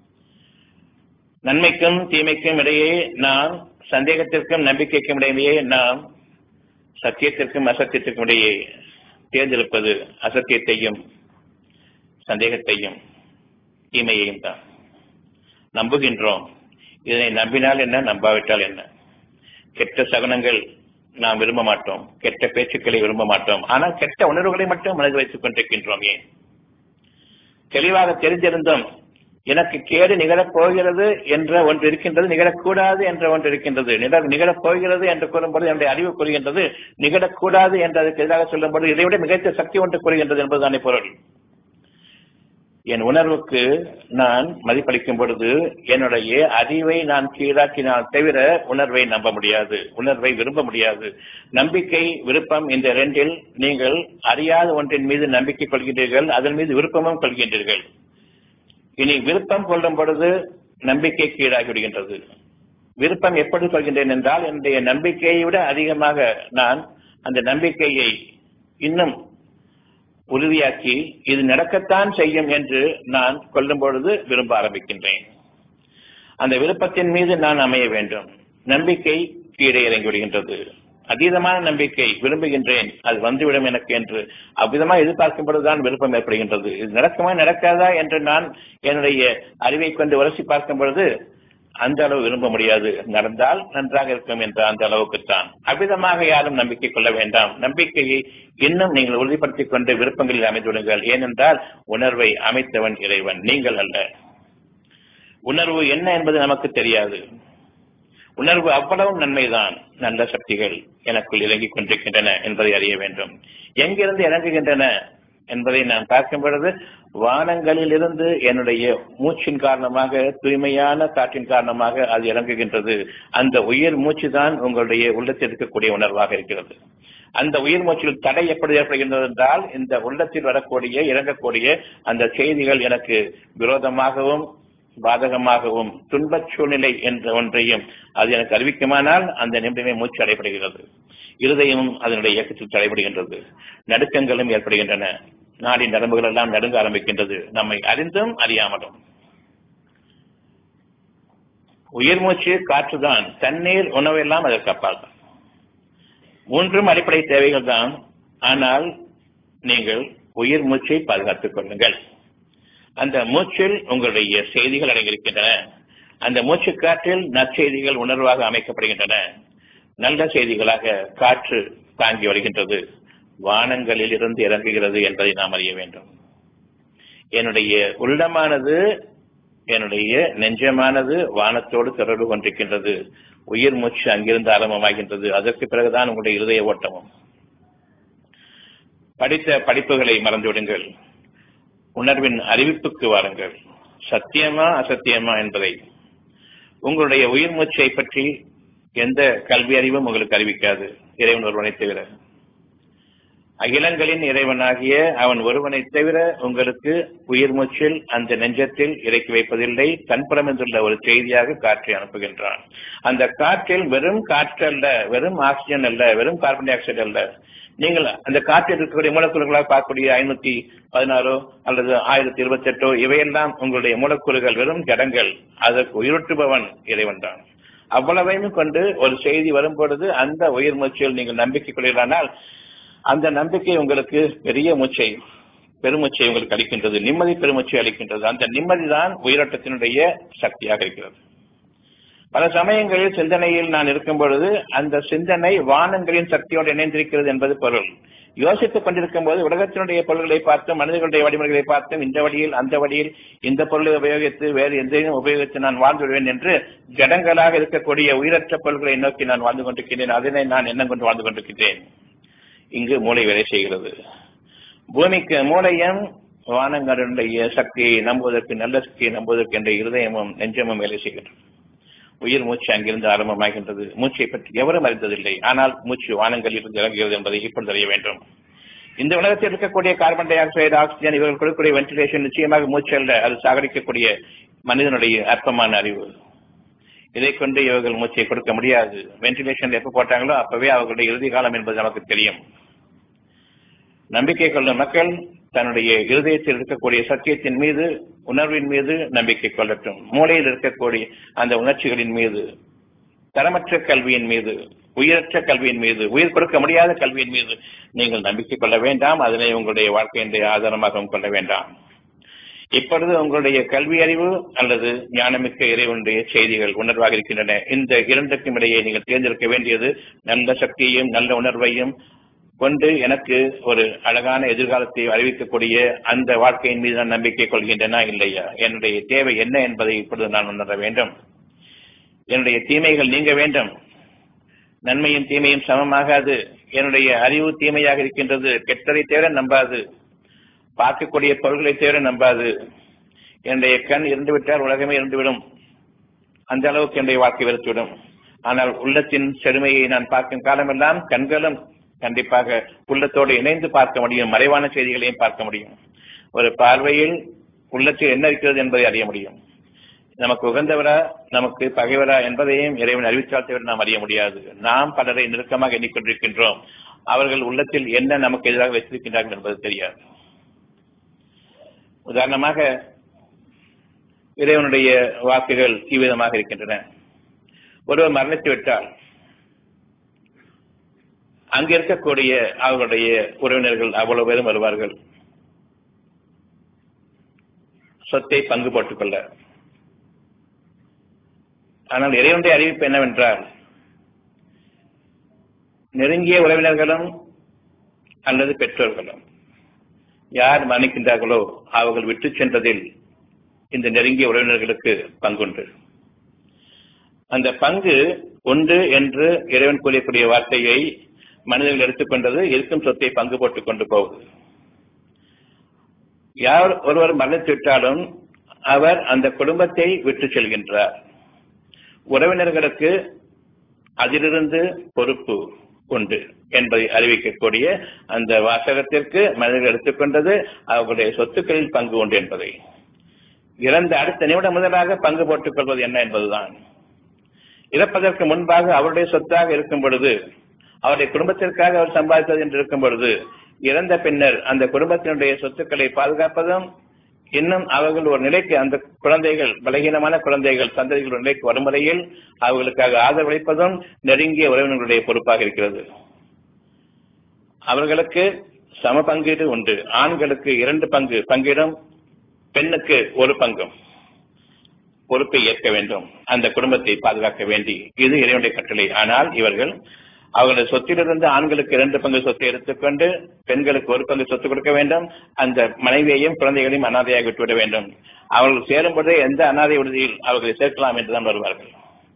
A: நன்மைக்கும் தீமைக்கும் இடையே நாம் சந்தேகத்திற்கும் நம்பிக்கைக்கும் இடையே நாம் சத்தியத்திற்கும் அசத்தியத்திற்கும் இடையே தேர்ந்தெடுப்பது அசத்தியத்தையும் சந்தேகத்தையும் தீமையையும் தான் நம்புகின்றோம் இதனை நம்பினால் என்ன நம்பாவிட்டால் என்ன கெட்ட சகுனங்கள் நாம் விரும்ப மாட்டோம் கெட்ட பேச்சுக்களை விரும்ப மாட்டோம் ஆனால் கெட்ட உணர்வுகளை மட்டும் மனதில் வைத்துக் கொண்டிருக்கின்றோம் ஏன் தெளிவாக தெரிந்திருந்தோம் எனக்கு கேடு நிகழப் போகிறது என்ற ஒன்று இருக்கின்றது நிகழக்கூடாது என்ற ஒன்று இருக்கின்றது நிகழப் போகிறது என்று கூறும்போது என்னுடைய அறிவு கூறுகின்றது நிகழக்கூடாது என்று அதற்கு எதிராக சொல்லும்போது இதைவிட மிகத்த சக்தி ஒன்று கூறுகின்றது என்பதுதானே பொருள் என் உணர்வுக்கு நான் மதிப்பளிக்கும் பொழுது என்னுடைய அறிவை நான் கீழாக்கினால் தவிர உணர்வை நம்ப முடியாது உணர்வை விரும்ப முடியாது நம்பிக்கை விருப்பம் இந்த இரண்டில் நீங்கள் அறியாத ஒன்றின் மீது நம்பிக்கை கொள்கின்றீர்கள் அதன் மீது விருப்பமும் கொள்கின்றீர்கள் இனி விருப்பம் கொள்ளும் பொழுது நம்பிக்கை கீழாகி விடுகின்றது விருப்பம் எப்படி கொள்கின்றேன் என்றால் என்னுடைய நம்பிக்கையை விட அதிகமாக நான் அந்த நம்பிக்கையை இன்னும் உறுதியாக்கி இது நடக்கத்தான் செய்யும் என்று நான் கொள்ளும் பொழுது விரும்ப ஆரம்பிக்கின்றேன் அந்த விருப்பத்தின் மீது நான் அமைய வேண்டும் நம்பிக்கை கீழே இறங்கி விடுகின்றது அதீதமான நம்பிக்கை விரும்புகின்றேன் அது வந்துவிடும் எனக்கு என்று அவ்விதமா எதிர்பார்க்கும் பொழுதுதான் விருப்பம் ஏற்படுகின்றது இது நடக்குமா நடக்காதா என்று நான் என்னுடைய அறிவை கொண்டு உரசி பார்க்கும் பொழுது அந்த அளவு விரும்ப முடியாது நடந்தால் நன்றாக இருக்கும் என்ற அந்த அளவுக்குத்தான் அவ்விதமாக யாரும் நம்பிக்கை கொள்ள வேண்டாம் நம்பிக்கையை இன்னும் நீங்கள் உறுதிப்படுத்திக் கொண்டு விருப்பங்களில் அமைந்துவிடுங்கள் ஏனென்றால் உணர்வை அமைத்தவன் இறைவன் நீங்கள் அல்ல உணர்வு என்ன என்பது நமக்கு தெரியாது உணர்வு அவ்வளவு நன்மைதான் நல்ல சக்திகள் எனக்குள் இறங்கிக் கொண்டிருக்கின்றன என்பதை அறிய வேண்டும் எங்கிருந்து இறங்குகின்றன என்பதை நான் பார்க்கும் பொழுது வானங்களில் இருந்து என்னுடைய மூச்சின் காரணமாக தூய்மையான காற்றின் காரணமாக அது இறங்குகின்றது அந்த உயிர் மூச்சு தான் உங்களுடைய உள்ளத்தில் இருக்கக்கூடிய உணர்வாக இருக்கிறது அந்த உயிர் மூச்சில் தடை எப்படி ஏற்படுகின்றது என்றால் இந்த உள்ளத்தில் வரக்கூடிய இறங்கக்கூடிய அந்த செய்திகள் எனக்கு விரோதமாகவும் பாதகமாகவும் துன்பச் சூழ்நிலை என்ற ஒன்றையும் அது எனக்கு அறிவிக்குமானால் அந்த நிமிடமே மூச்சு அடைபடுகிறது இருதயமும் அதனுடைய இயக்கத்தில் தடைபடுகின்றது நடுக்கங்களும் ஏற்படுகின்றன நாடி நரம்புகள் எல்லாம் நடுங்க ஆரம்பிக்கின்றது நம்மை அறிந்தும் அறியாமலும் உயிர் மூச்சு காற்றுதான் தண்ணீர் உணவெல்லாம் அதற்கு அப்பால் தான் மூன்றும் அடிப்படை தேவைகள் தான் ஆனால் நீங்கள் உயிர் மூச்சை பாதுகாத்துக் கொள்ளுங்கள் அந்த மூச்சில் உங்களுடைய செய்திகள் அடங்கியிருக்கின்றன அந்த மூச்சு காற்றில் நற்செய்திகள் உணர்வாக அமைக்கப்படுகின்றன நல்ல செய்திகளாக காற்று தாங்கி வருகின்றது வானங்களில் இருந்து இறங்குகிறது என்பதை நாம் அறிய வேண்டும் என்னுடைய உள்ளமானது என்னுடைய நெஞ்சமானது வானத்தோடு தொடர்பு கொண்டிருக்கின்றது உயிர் மூச்சு அங்கிருந்து ஆரம்பமாகின்றது அதற்கு பிறகுதான் உங்களுடைய இருதய ஓட்டமும் படித்த படிப்புகளை மறந்துவிடுங்கள் உணர்வின் அறிவிப்புக்கு வாருங்கள் சத்தியமா அசத்தியமா என்பதை உங்களுடைய உயிர் மூச்சை பற்றி எந்த கல்வி அறிவும் உங்களுக்கு அறிவிக்காது இறைவன் ஒருவனை தவிர அகிலங்களின் இறைவனாகிய அவன் ஒருவனை தவிர உங்களுக்கு உயிர் மூச்சில் அந்த நெஞ்சத்தில் இறக்கி வைப்பதில்லை தன்புறம் என்றுள்ள ஒரு செய்தியாக காற்றை அனுப்புகின்றான் அந்த காற்றில் வெறும் காற்று அல்ல வெறும் ஆக்சிஜன் அல்ல வெறும் கார்பன் டை ஆக்சைடு அல்ல நீங்கள் அந்த காற்றில் இருக்கக்கூடிய மூலக்கூறுகளாக பார்க்கக்கூடிய ஐநூத்தி பதினாறோ அல்லது ஆயிரத்தி இருபத்தி எட்டோ இவையெல்லாம் உங்களுடைய மூலக்கூறுகள் வெறும் ஜடங்கள் அதற்கு உயிரூட்டுபவன் இறைவன் தான் அவ்வளவையும் கொண்டு ஒரு செய்தி வரும் பொழுது அந்த உயிர் மூச்சில் நீங்கள் நம்பிக்கை கொள்கிறானால் அந்த நம்பிக்கை உங்களுக்கு பெரிய மூச்சை பெருமூச்சை உங்களுக்கு அளிக்கின்றது நிம்மதி பெருமூச்சை அளிக்கின்றது அந்த நிம்மதி தான் உயிரோட்டத்தினுடைய சக்தியாக இருக்கிறது பல சமயங்களில் சிந்தனையில் நான் இருக்கும் பொழுது அந்த சிந்தனை வானங்களின் சக்தியோடு இணைந்திருக்கிறது என்பது பொருள் யோசித்துக் கொண்டிருக்கும் போது உலகத்தினுடைய பொருள்களை பார்த்தும் மனிதர்களுடைய வழிமுறைகளை பார்த்தும் இந்த வழியில் அந்த வழியில் இந்த பொருளை உபயோகித்து வேறு எந்தையும் உபயோகித்து நான் வாழ்ந்து விடுவேன் என்று ஜடங்களாக இருக்கக்கூடிய உயிரற்ற பொருள்களை நோக்கி நான் வாழ்ந்து கொண்டிருக்கிறேன் அதனை நான் எண்ணம் கொண்டு வாழ்ந்து கொண்டிருக்கிறேன் இங்கு மூளை வேலை செய்கிறது பூமிக்கு மூளையும் வானங்களுடைய சக்தியை நம்புவதற்கு நல்ல சக்தியை நம்புவதற்கு என்ற இருதயமும் நெஞ்சமும் வேலை செய்கின்றது உயிர் மூச்சு அங்கிருந்து ஆரம்பமாகின்றது மூச்சை பற்றி எவரும் அறிந்ததில்லை ஆனால் மூச்சு வானங்களில் இருந்து இறங்குகிறது என்பதை இப்பொழுது அறிய வேண்டும் இந்த உலகத்தில் இருக்கக்கூடிய கார்பன் டை ஆக்சைடு ஆக்சிஜன் இவர்கள் கொடுக்கக்கூடிய வென்டிலேஷன் நிச்சயமாக மூச்சு அல்ல அது சாகரிக்கக்கூடிய மனிதனுடைய அற்பமான அறிவு இதை கொண்டு இவர்கள் மூச்சை கொடுக்க முடியாது வென்டிலேஷன் எப்ப போட்டாங்களோ அப்பவே அவர்களுடைய இறுதி காலம் என்பது நமக்கு தெரியும் நம்பிக்கை கொள்ளும் மக்கள் தன்னுடைய இருதயத்தில் இருக்கக்கூடிய சத்தியத்தின் மீது உணர்வின் மீது நம்பிக்கை கொள்ளட்டும் மூளையில் இருக்கக்கூடிய அந்த உணர்ச்சிகளின் மீது தரமற்ற கல்வியின் மீது உயிரற்ற கல்வியின் மீது உயிர் கொடுக்க முடியாத கல்வியின் மீது நீங்கள் நம்பிக்கை கொள்ள வேண்டாம் அதனை உங்களுடைய வாழ்க்கையினுடைய ஆதாரமாகவும் கொள்ள வேண்டாம் இப்பொழுது உங்களுடைய கல்வி அறிவு அல்லது ஞானமிக்க இறைவனுடைய செய்திகள் உணர்வாக இருக்கின்றன இந்த இரண்டுக்கும் இடையே நீங்கள் தேர்ந்தெடுக்க வேண்டியது நல்ல சக்தியையும் நல்ல உணர்வையும் கொண்டு எனக்கு ஒரு அழகான எதிர்காலத்தை அறிவிக்கக்கூடிய அந்த வாழ்க்கையின் மீது நான் நம்பிக்கை கொள்கின்றனா இல்லையா என்னுடைய தேவை என்ன என்பதை இப்பொழுது நான் உணர வேண்டும் என்னுடைய தீமைகள் நீங்க வேண்டும் நன்மையும் தீமையும் சமமாகாது என்னுடைய அறிவு தீமையாக இருக்கின்றது கெட்டதை தேவை நம்பாது பார்க்கக்கூடிய பொருள்களை தேவை நம்பாது என்னுடைய கண் இருந்து விட்டால் உலகமே இருந்துவிடும் அந்த அளவுக்கு என்னுடைய வாழ்க்கை வெறுத்துவிடும் ஆனால் உள்ளத்தின் செழுமையை நான் பார்க்கும் காலமெல்லாம் கண்களும் கண்டிப்பாக உள்ளத்தோடு இணைந்து பார்க்க முடியும் மறைவான செய்திகளையும் பார்க்க முடியும் ஒரு பார்வையில் உள்ளத்தில் என்ன இருக்கிறது என்பதை அறிய முடியும் நமக்கு உகந்தவரா நமக்கு பகைவரா என்பதையும் இறைவன் அறிவித்தால் தவிர நாம் அறிய முடியாது நாம் பலரை நெருக்கமாக எண்ணிக்கொண்டிருக்கின்றோம் அவர்கள் உள்ளத்தில் என்ன நமக்கு எதிராக வைத்திருக்கின்றார்கள் என்பது தெரியாது உதாரணமாக இறைவனுடைய வாக்குகள் இவ்விதமாக இருக்கின்றன ஒருவர் மரணித்து விட்டால் அங்க இருக்கக்கூடிய அவர்களுடைய உறவினர்கள் அவ்வளவு பேரும் வருவார்கள் சொத்தை பங்கு போட்டுக் கொள்ள ஆனால் இறைவனுடைய அறிவிப்பு என்னவென்றால் நெருங்கிய உறவினர்களும் அல்லது பெற்றோர்களும் யார் மன்னிக்கின்றார்களோ அவர்கள் விட்டு சென்றதில் இந்த நெருங்கிய உறவினர்களுக்கு பங்குண்டு அந்த பங்கு உண்டு என்று இறைவன் கூறக்கூடிய வார்த்தையை மனிதர்கள் எடுத்துக்கொண்டது இருக்கும் சொத்தை பங்கு போட்டுக் கொண்டு போகுது யார் ஒருவர் மரணித்து விட்டாலும் அவர் அந்த குடும்பத்தை விட்டு செல்கின்றார் உறவினர்களுக்கு அதிலிருந்து பொறுப்பு உண்டு என்பதை அறிவிக்கக்கூடிய அந்த வாசகத்திற்கு மனிதர்கள் எடுத்துக்கொண்டது அவர்களுடைய சொத்துக்களில் பங்கு உண்டு என்பதை இறந்த அடுத்த நிமிடம் முதலாக பங்கு போட்டுக் கொள்வது என்ன என்பதுதான் இறப்பதற்கு முன்பாக அவருடைய சொத்தாக இருக்கும் பொழுது அவருடைய குடும்பத்திற்காக அவர் சம்பாதித்தது என்று இருக்கும் பொழுது இறந்த பின்னர் அந்த குடும்பத்தினுடைய சொத்துக்களை பாதுகாப்பதும் இன்னும் அவர்கள் ஒரு நிலைக்கு அந்த குழந்தைகள் பலகீனமான குழந்தைகள் சந்ததிகள் ஒரு நிலைக்கு வரும் வரையில் அவர்களுக்காக ஆதரவளிப்பதும் நெருங்கிய உறவினர்களுடைய பொறுப்பாக இருக்கிறது அவர்களுக்கு சம பங்கீடு உண்டு ஆண்களுக்கு இரண்டு பங்கு பங்கிடும் பெண்ணுக்கு ஒரு பங்கும் பொறுப்பை ஏற்க வேண்டும் அந்த குடும்பத்தை பாதுகாக்க வேண்டி இது இறைவனுடைய கட்டளை ஆனால் இவர்கள் அவர்களுடைய சொத்திலிருந்து ஆண்களுக்கு இரண்டு பங்கு சொத்தை எடுத்துக்கொண்டு பெண்களுக்கு ஒரு பங்கு சொத்து கொடுக்க வேண்டும் அந்த மனைவியையும் குழந்தைகளையும் அனாதையாக விட்டுவிட வேண்டும் அவர்கள் சேரும் பொழுதே எந்த அனாதை விடுதியில் அவர்களை சேர்க்கலாம் என்றுதான் வருவார்கள்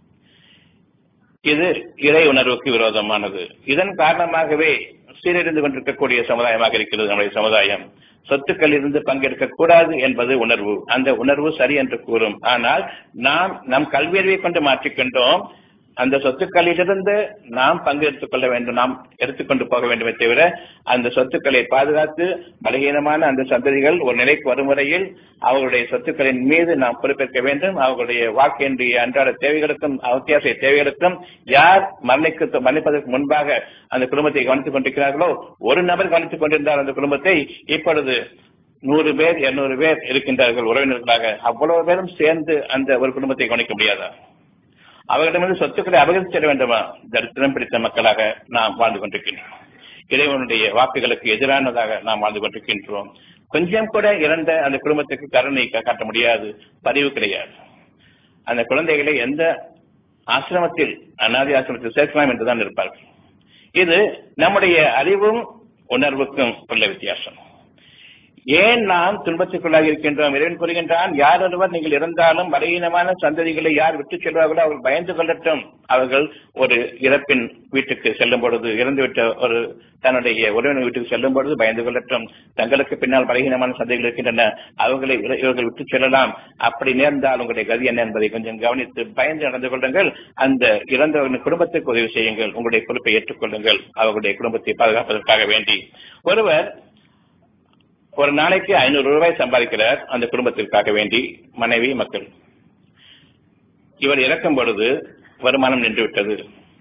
A: இது இறை உணர்வுக்கு விரோதமானது இதன் காரணமாகவே சீரழிந்து கொண்டிருக்கக்கூடிய சமுதாயமாக இருக்கிறது நம்முடைய சமுதாயம் சொத்துக்களில் இருந்து பங்கெடுக்க கூடாது என்பது உணர்வு அந்த உணர்வு சரி என்று கூறும் ஆனால் நாம் நம் கல்வியறிவை கொண்டு மாற்றிக்கொண்டோம் அந்த சொத்துக்களிலிருந்து நாம் பங்கு எடுத்துக் கொள்ள வேண்டும் நாம் எடுத்துக்கொண்டு போக வேண்டுமே தவிர அந்த சொத்துக்களை பாதுகாத்து பலகீனமான அந்த சந்ததிகள் ஒரு நிலைக்கு வரும் வரையில் அவர்களுடைய சொத்துக்களின் மீது நாம் பொறுப்பேற்க வேண்டும் அவர்களுடைய வாக்கினுடைய அன்றாட தேவைகளுக்கும் அத்தியாவசிய தேவைகளுக்கும் யார் மரணிக்கு மரணிப்பதற்கு முன்பாக அந்த குடும்பத்தை கவனித்துக் கொண்டிருக்கிறார்களோ ஒரு நபர் கவனித்துக் கொண்டிருந்தால் அந்த குடும்பத்தை இப்பொழுது நூறு பேர் இருநூறு பேர் இருக்கின்றார்கள் உறவினர்களாக அவ்வளவு பேரும் சேர்ந்து அந்த ஒரு குடும்பத்தை கவனிக்க முடியாதா அவர்களிடமிருந்து சொத்துக்களை அபகரித்து செல்ல வேண்டுமா தரித்திரம் பிடித்த மக்களாக நாம் வாழ்ந்து கொண்டிருக்கின்றோம் இறைவனுடைய வாக்குகளுக்கு எதிரானதாக நாம் வாழ்ந்து கொண்டிருக்கின்றோம் கொஞ்சம் கூட இறந்த அந்த குடும்பத்துக்கு கருணை காட்ட முடியாது பதிவு கிடையாது அந்த குழந்தைகளை எந்த ஆசிரமத்தில் அநாதி ஆசிரமத்தில் சேர்க்கலாம் என்றுதான் இருப்பார்கள் இது நம்முடைய அறிவும் உணர்வுக்கும் உள்ள வித்தியாசம் ஏன் நாம் துன்பத்துக்குள்ளாக இருக்கின்றோம் இறைவன் கூறுகின்றான் யார் ஒருவர் நீங்கள் இருந்தாலும் பலகீனமான சந்ததிகளை யார் விட்டுச் செல்வார்களோ அவர்கள் பயந்து கொள்ளட்டும் அவர்கள் ஒரு இறப்பின் வீட்டுக்கு செல்லும் பொழுது இறந்துவிட்ட ஒரு தன்னுடைய உறவினர் வீட்டுக்கு செல்லும் பொழுது பயந்து கொள்ளட்டும் தங்களுக்கு பின்னால் பலகீனமான சந்ததிகள் இருக்கின்றன அவர்களை இவர்கள் விட்டுச் செல்லலாம் அப்படி நேர்ந்தால் உங்களுடைய கதி என்ன என்பதை கொஞ்சம் கவனித்து பயந்து நடந்து கொள்ளுங்கள் அந்த இறந்தவர்களின் குடும்பத்துக்கு உதவி செய்யுங்கள் உங்களுடைய பொறுப்பை ஏற்றுக்கொள்ளுங்கள் அவர்களுடைய குடும்பத்தை பாதுகாப்பதற்காக வேண்டி ஒருவர் ஒரு நாளைக்கு ஐநூறு ரூபாய் சம்பாதிக்கிறார் அந்த குடும்பத்திற்காக வேண்டி மனைவி மக்கள் இவர் இறக்கும் பொழுது வருமானம் நின்றுவிட்டது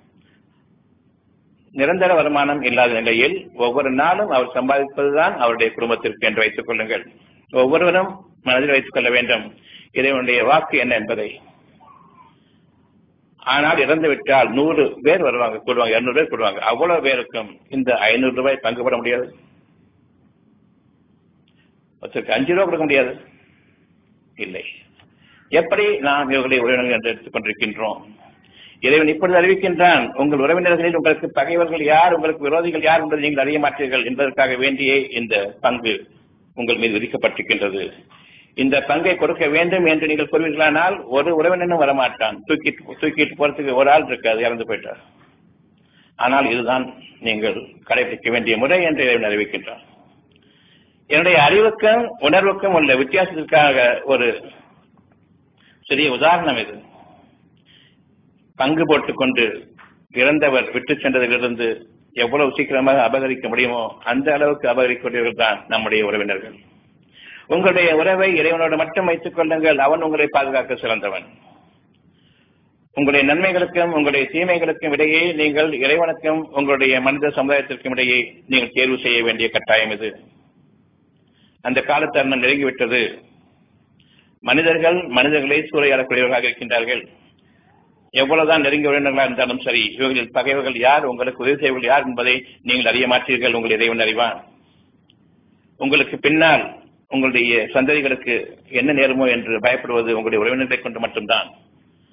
A: நிரந்தர வருமானம் இல்லாத நிலையில் ஒவ்வொரு நாளும் அவர் சம்பாதிப்பதுதான் அவருடைய குடும்பத்திற்கு என்று வைத்துக் கொள்ளுங்கள் ஒவ்வொருவரும் மனதில் வைத்துக் கொள்ள வேண்டும் இறைவனுடைய வாக்கு என்ன என்பதை ஆனால் இறந்து விட்டால் நூறு பேர் வருவாங்க கூடுவாங்க இருநூறு பேர் கூடுவாங்க அவ்வளவு பேருக்கும் இந்த ஐநூறு ரூபாய் பங்குபட முடியாது ஒருத்தருக்கு அஞ்சு ரூபா கொடுக்க முடியாது இல்லை எப்படி நாம் இவர்களை உறவினர்கள் என்று எடுத்துக் கொண்டிருக்கின்றோம் இறைவன் இப்பொழுது அறிவிக்கின்றான் உங்கள் உறவினர்களில் உங்களுக்கு பகைவர்கள் யார் உங்களுக்கு விரோதிகள் யார் என்பதை நீங்கள் அறிய மாட்டீர்கள் என்பதற்காக வேண்டியே இந்த பங்கு உங்கள் மீது விதிக்கப்பட்டிருக்கின்றது இந்த பங்கை கொடுக்க வேண்டும் என்று நீங்கள் கூறுவீர்களானால் ஒரு உறவினனும் வரமாட்டான் தூக்கிட்டு தூக்கிட்டு போறதுக்கு ஒரு ஆள் இருக்காது இறந்து போயிட்டார் ஆனால் இதுதான் நீங்கள் கடைபிடிக்க வேண்டிய முறை என்று இறைவன் அறிவிக்கின்றான் என்னுடைய அறிவுக்கும் உணர்வுக்கும் உள்ள வித்தியாசத்திற்காக ஒரு சிறிய உதாரணம் இது பங்கு போட்டுக்கொண்டு இறந்தவர் விட்டு சென்றதிலிருந்து எவ்வளவு சீக்கிரமாக அபகரிக்க முடியுமோ அந்த அளவுக்கு அபகரிக்கக்கூடியவர்கள் தான் நம்முடைய உறவினர்கள் உங்களுடைய உறவை இறைவனோடு மட்டும் வைத்துக் கொள்ளுங்கள் அவன் உங்களை பாதுகாக்க சிறந்தவன் உங்களுடைய நன்மைகளுக்கும் உங்களுடைய தீமைகளுக்கும் இடையே நீங்கள் இறைவனுக்கும் உங்களுடைய மனித சமுதாயத்திற்கும் இடையே நீங்கள் தேர்வு செய்ய வேண்டிய கட்டாயம் இது அந்த காலத்தருணம் நெருங்கிவிட்டது மனிதர்கள் மனிதர்களை சூறையாடக்கூடியவர்களாக இருக்கின்றார்கள் எவ்வளவுதான் நெருங்கிய உறவினர்களாக இருந்தாலும் சரி இவர்களில் பகைவர்கள் யார் உங்களுக்கு உதவி செய்வர்கள் யார் என்பதை நீங்கள் அறிய மாட்டீர்கள் உங்கள் இறைவன் அறிவான் உங்களுக்கு பின்னால் உங்களுடைய சந்ததிகளுக்கு என்ன நேருமோ என்று பயப்படுவது உங்களுடைய உறவினர்களை கொண்டு மட்டும்தான்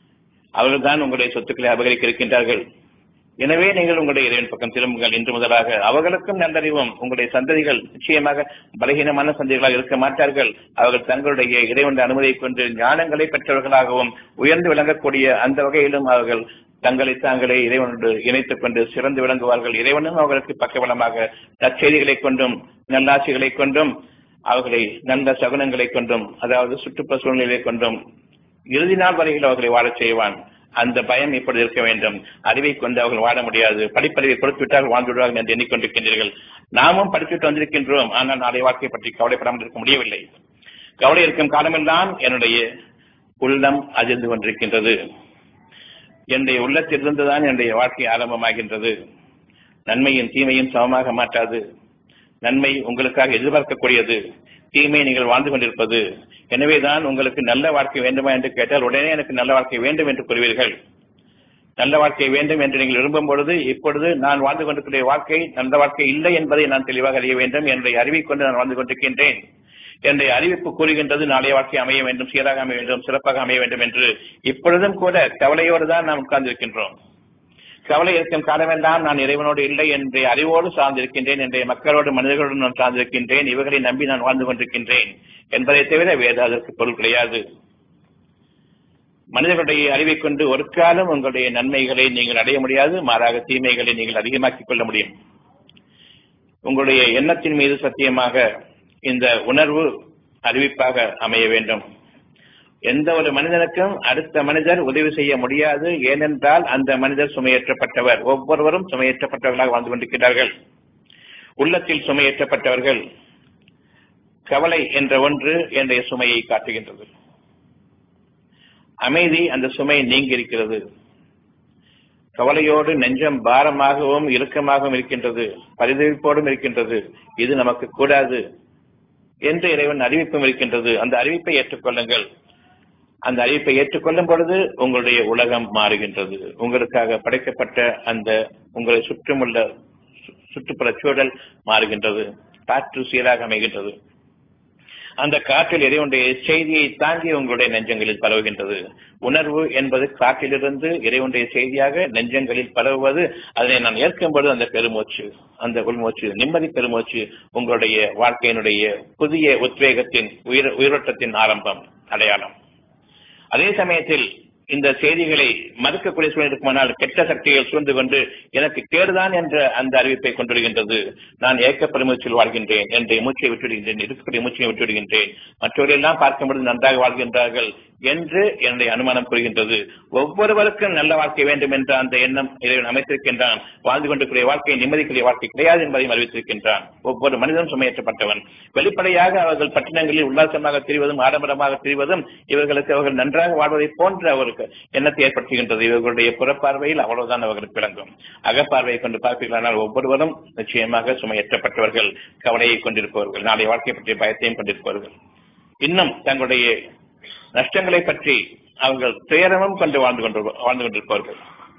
A: அவர்கள் தான் உங்களுடைய சொத்துக்களை அபகரிக்க இருக்கின்றார்கள் எனவே நீங்கள் உங்களுடைய இறைவன் பக்கம் திரும்புங்கள் இன்று முதலாக அவர்களுக்கும் நல்லறிவும் உங்களுடைய சந்ததிகள் நிச்சயமாக பலகீனமான சந்ததிகளாக இருக்க மாட்டார்கள் அவர்கள் தங்களுடைய இறைவனுடைய அனுமதியை கொண்டு ஞானங்களை பெற்றவர்களாகவும் உயர்ந்து விளங்கக்கூடிய அந்த வகையிலும் அவர்கள் தங்களை தாங்களே இறைவனோடு இணைத்துக் கொண்டு சிறந்து விளங்குவார்கள் இறைவனும் அவர்களுக்கு பக்கபலமாக நற்செய்திகளை கொண்டும் நல்லாட்சிகளை கொண்டும் அவர்களை நல்ல சகுனங்களை கொண்டும் அதாவது சுற்றுப்புற சூழ்நிலை கொண்டும் இறுதி நாள் வரையில் அவர்களை வாழச் செய்வான் அந்த பயம் இப்படி இருக்க வேண்டும் அறிவை கொண்டு அவர்கள் வாழ முடியாது படிப்பறிவை கொடுத்து விட்டால் வாழ்ந்து விடுவார்கள் என்று எண்ணிக்கொண்டிருக்கின்றீர்கள் நாமும் படித்துவிட்டு வந்திருக்கின்றோம் ஆனால் நாளை வாழ்க்கை பற்றி கவலைப்படாமல் இருக்க முடியவில்லை கவலை இருக்கும் காலமெல்லாம் என்னுடைய உள்ளம் அதிர்ந்து கொண்டிருக்கின்றது என்னுடைய உள்ளத்திலிருந்துதான் என்னுடைய வாழ்க்கை ஆரம்பமாகின்றது நன்மையும் தீமையும் சமமாக மாட்டாது நன்மை உங்களுக்காக எதிர்பார்க்கக்கூடியது தீமை நீங்கள் வாழ்ந்து கொண்டிருப்பது எனவேதான் உங்களுக்கு நல்ல வாழ்க்கை வேண்டுமா என்று கேட்டால் உடனே எனக்கு நல்ல வாழ்க்கை வேண்டும் என்று கூறுவீர்கள் நல்ல வாழ்க்கை வேண்டும் என்று நீங்கள் விரும்பும் பொழுது இப்பொழுது நான் வாழ்ந்து கொண்டிருக்கிற வாழ்க்கை நல்ல வாழ்க்கை இல்லை என்பதை நான் தெளிவாக அறிய வேண்டும் என்னுடைய அறிவை கொண்டு நான் வாழ்ந்து கொண்டிருக்கின்றேன் என்னுடைய அறிவிப்பு கூறுகின்றது நாளைய வாழ்க்கை அமைய வேண்டும் சீராக அமைய வேண்டும் சிறப்பாக அமைய வேண்டும் என்று இப்பொழுதும் கூட கவலையோடு தான் நாம் உட்கார்ந்திருக்கின்றோம் கவலை இருக்கும் காலமெல்லாம் நான் இறைவனோடு இல்லை என்ற அறிவோடு சார்ந்திருக்கின்றேன் என்ற மக்களோடு மனிதர்களோடு நான் சார்ந்திருக்கின்றேன் இவர்களை நம்பி நான் வாழ்ந்து கொண்டிருக்கின்றேன் என்பதை தவிர வேறு அதற்கு பொருள் கிடையாது மனிதர்களுடைய அறிவை கொண்டு ஒரு காலம் உங்களுடைய நன்மைகளை நீங்கள் அடைய முடியாது மாறாக தீமைகளை நீங்கள் அதிகமாக்கிக் கொள்ள முடியும் உங்களுடைய எண்ணத்தின் மீது சத்தியமாக இந்த உணர்வு அறிவிப்பாக அமைய வேண்டும் எந்த ஒரு மனிதனுக்கும் அடுத்த மனிதர் உதவி செய்ய முடியாது ஏனென்றால் அந்த மனிதர் சுமையேற்றப்பட்டவர் ஒவ்வொருவரும் சுமையேற்றப்பட்டவர்களாக வாழ்ந்து கொண்டிருக்கிறார்கள் உள்ளத்தில் சுமையேற்றப்பட்டவர்கள் கவலை என்ற ஒன்று என்னுடைய சுமையை காட்டுகின்றது அமைதி அந்த சுமை நீங்கி இருக்கிறது கவலையோடு நெஞ்சம் பாரமாகவும் இறுக்கமாகவும் இருக்கின்றது பரிதவிப்போடும் இருக்கின்றது இது நமக்கு கூடாது என்று இறைவன் அறிவிப்பும் இருக்கின்றது அந்த அறிவிப்பை ஏற்றுக்கொள்ளுங்கள் அந்த அறிவிப்பை ஏற்றுக்கொள்ளும் பொழுது உங்களுடைய உலகம் மாறுகின்றது உங்களுக்காக படைக்கப்பட்ட அந்த உங்களை சுற்றுமுள்ள சுற்றுப்புற சூழல் மாறுகின்றது காற்று சீராக அமைகின்றது அந்த காற்றில் இறைவனுடைய செய்தியை தாங்கி உங்களுடைய நெஞ்சங்களில் பரவுகின்றது உணர்வு என்பது காற்றிலிருந்து இறைவனுடைய செய்தியாக நெஞ்சங்களில் பரவுவது அதனை நான் ஏற்கும்போது அந்த பெருமூச்சு அந்த உள்மூச்சு நிம்மதி பெருமூச்சு உங்களுடைய வாழ்க்கையினுடைய புதிய உத்வேகத்தின் உயிர் உயிரோட்டத்தின் ஆரம்பம் அடையாளம் அதே சமயத்தில் இந்த செய்திகளை மறுக்கக்கூடிய சூழ்நிலை இருக்குமானால் கெட்ட சக்திகள் சூழ்ந்து கொண்டு எனக்கு கேடுதான் என்ற அந்த அறிவிப்பை கொண்டிருக்கின்றது நான் ஏக்க பெருமூச்சில் வாழ்கின்றேன் என்னுடைய மூச்சை விட்டுவிடுகின்றேன் இருக்கக்கூடிய மூச்சை விட்டுவிடுகின்றேன் மற்றவர்களெல்லாம் பார்க்கும்போது நன்றாக வாழ்கின்றார்கள் என்று என்னுடைய அனுமானம் கூறுகின்றது ஒவ்வொருவருக்கும் நல்ல வாழ்க்கை வேண்டும் என்ற அந்த எண்ணம் இறைவன் அமைத்திருக்கின்றான் வாழ்ந்து கொண்டிருக்கிற வாழ்க்கை நிம்மதிக்குரிய வாழ்க்கை கிடையாது என்பதையும் அறிவித்திருக்கின்றான் ஒவ்வொரு மனிதனும் சுமையேற்றப்பட்டவன் வெளிப்படையாக அவர்கள் பட்டினங்களில் உல்லாசமாக திரிவதும் ஆடம்பரமாக திரிவதும் இவர்களுக்கு அவர்கள் நன்றாக வாழ்வதை போன்ற ஒரு எண்ணத்தை ஏற்படுத்துகின்றது இவர்களுடைய புறப்பார்வையில் அவ்வளவுதான் அவர்களுக்கு விளங்கும் அகப்பார்வையை கொண்டு பார்ப்பீர்களானால் ஒவ்வொருவரும் நிச்சயமாக சுமையேற்றப்பட்டவர்கள் கவலையை கொண்டிருப்பவர்கள் நாளை வாழ்க்கை பற்றிய பயத்தையும் கொண்டிருப்பவர்கள் இன்னும் தங்களுடைய நஷ்டங்களை பற்றி அவர்கள் துயரமும் கொண்டு வாழ்ந்து கொண்டு வாழ்ந்து கொண்டிருப்பார்கள்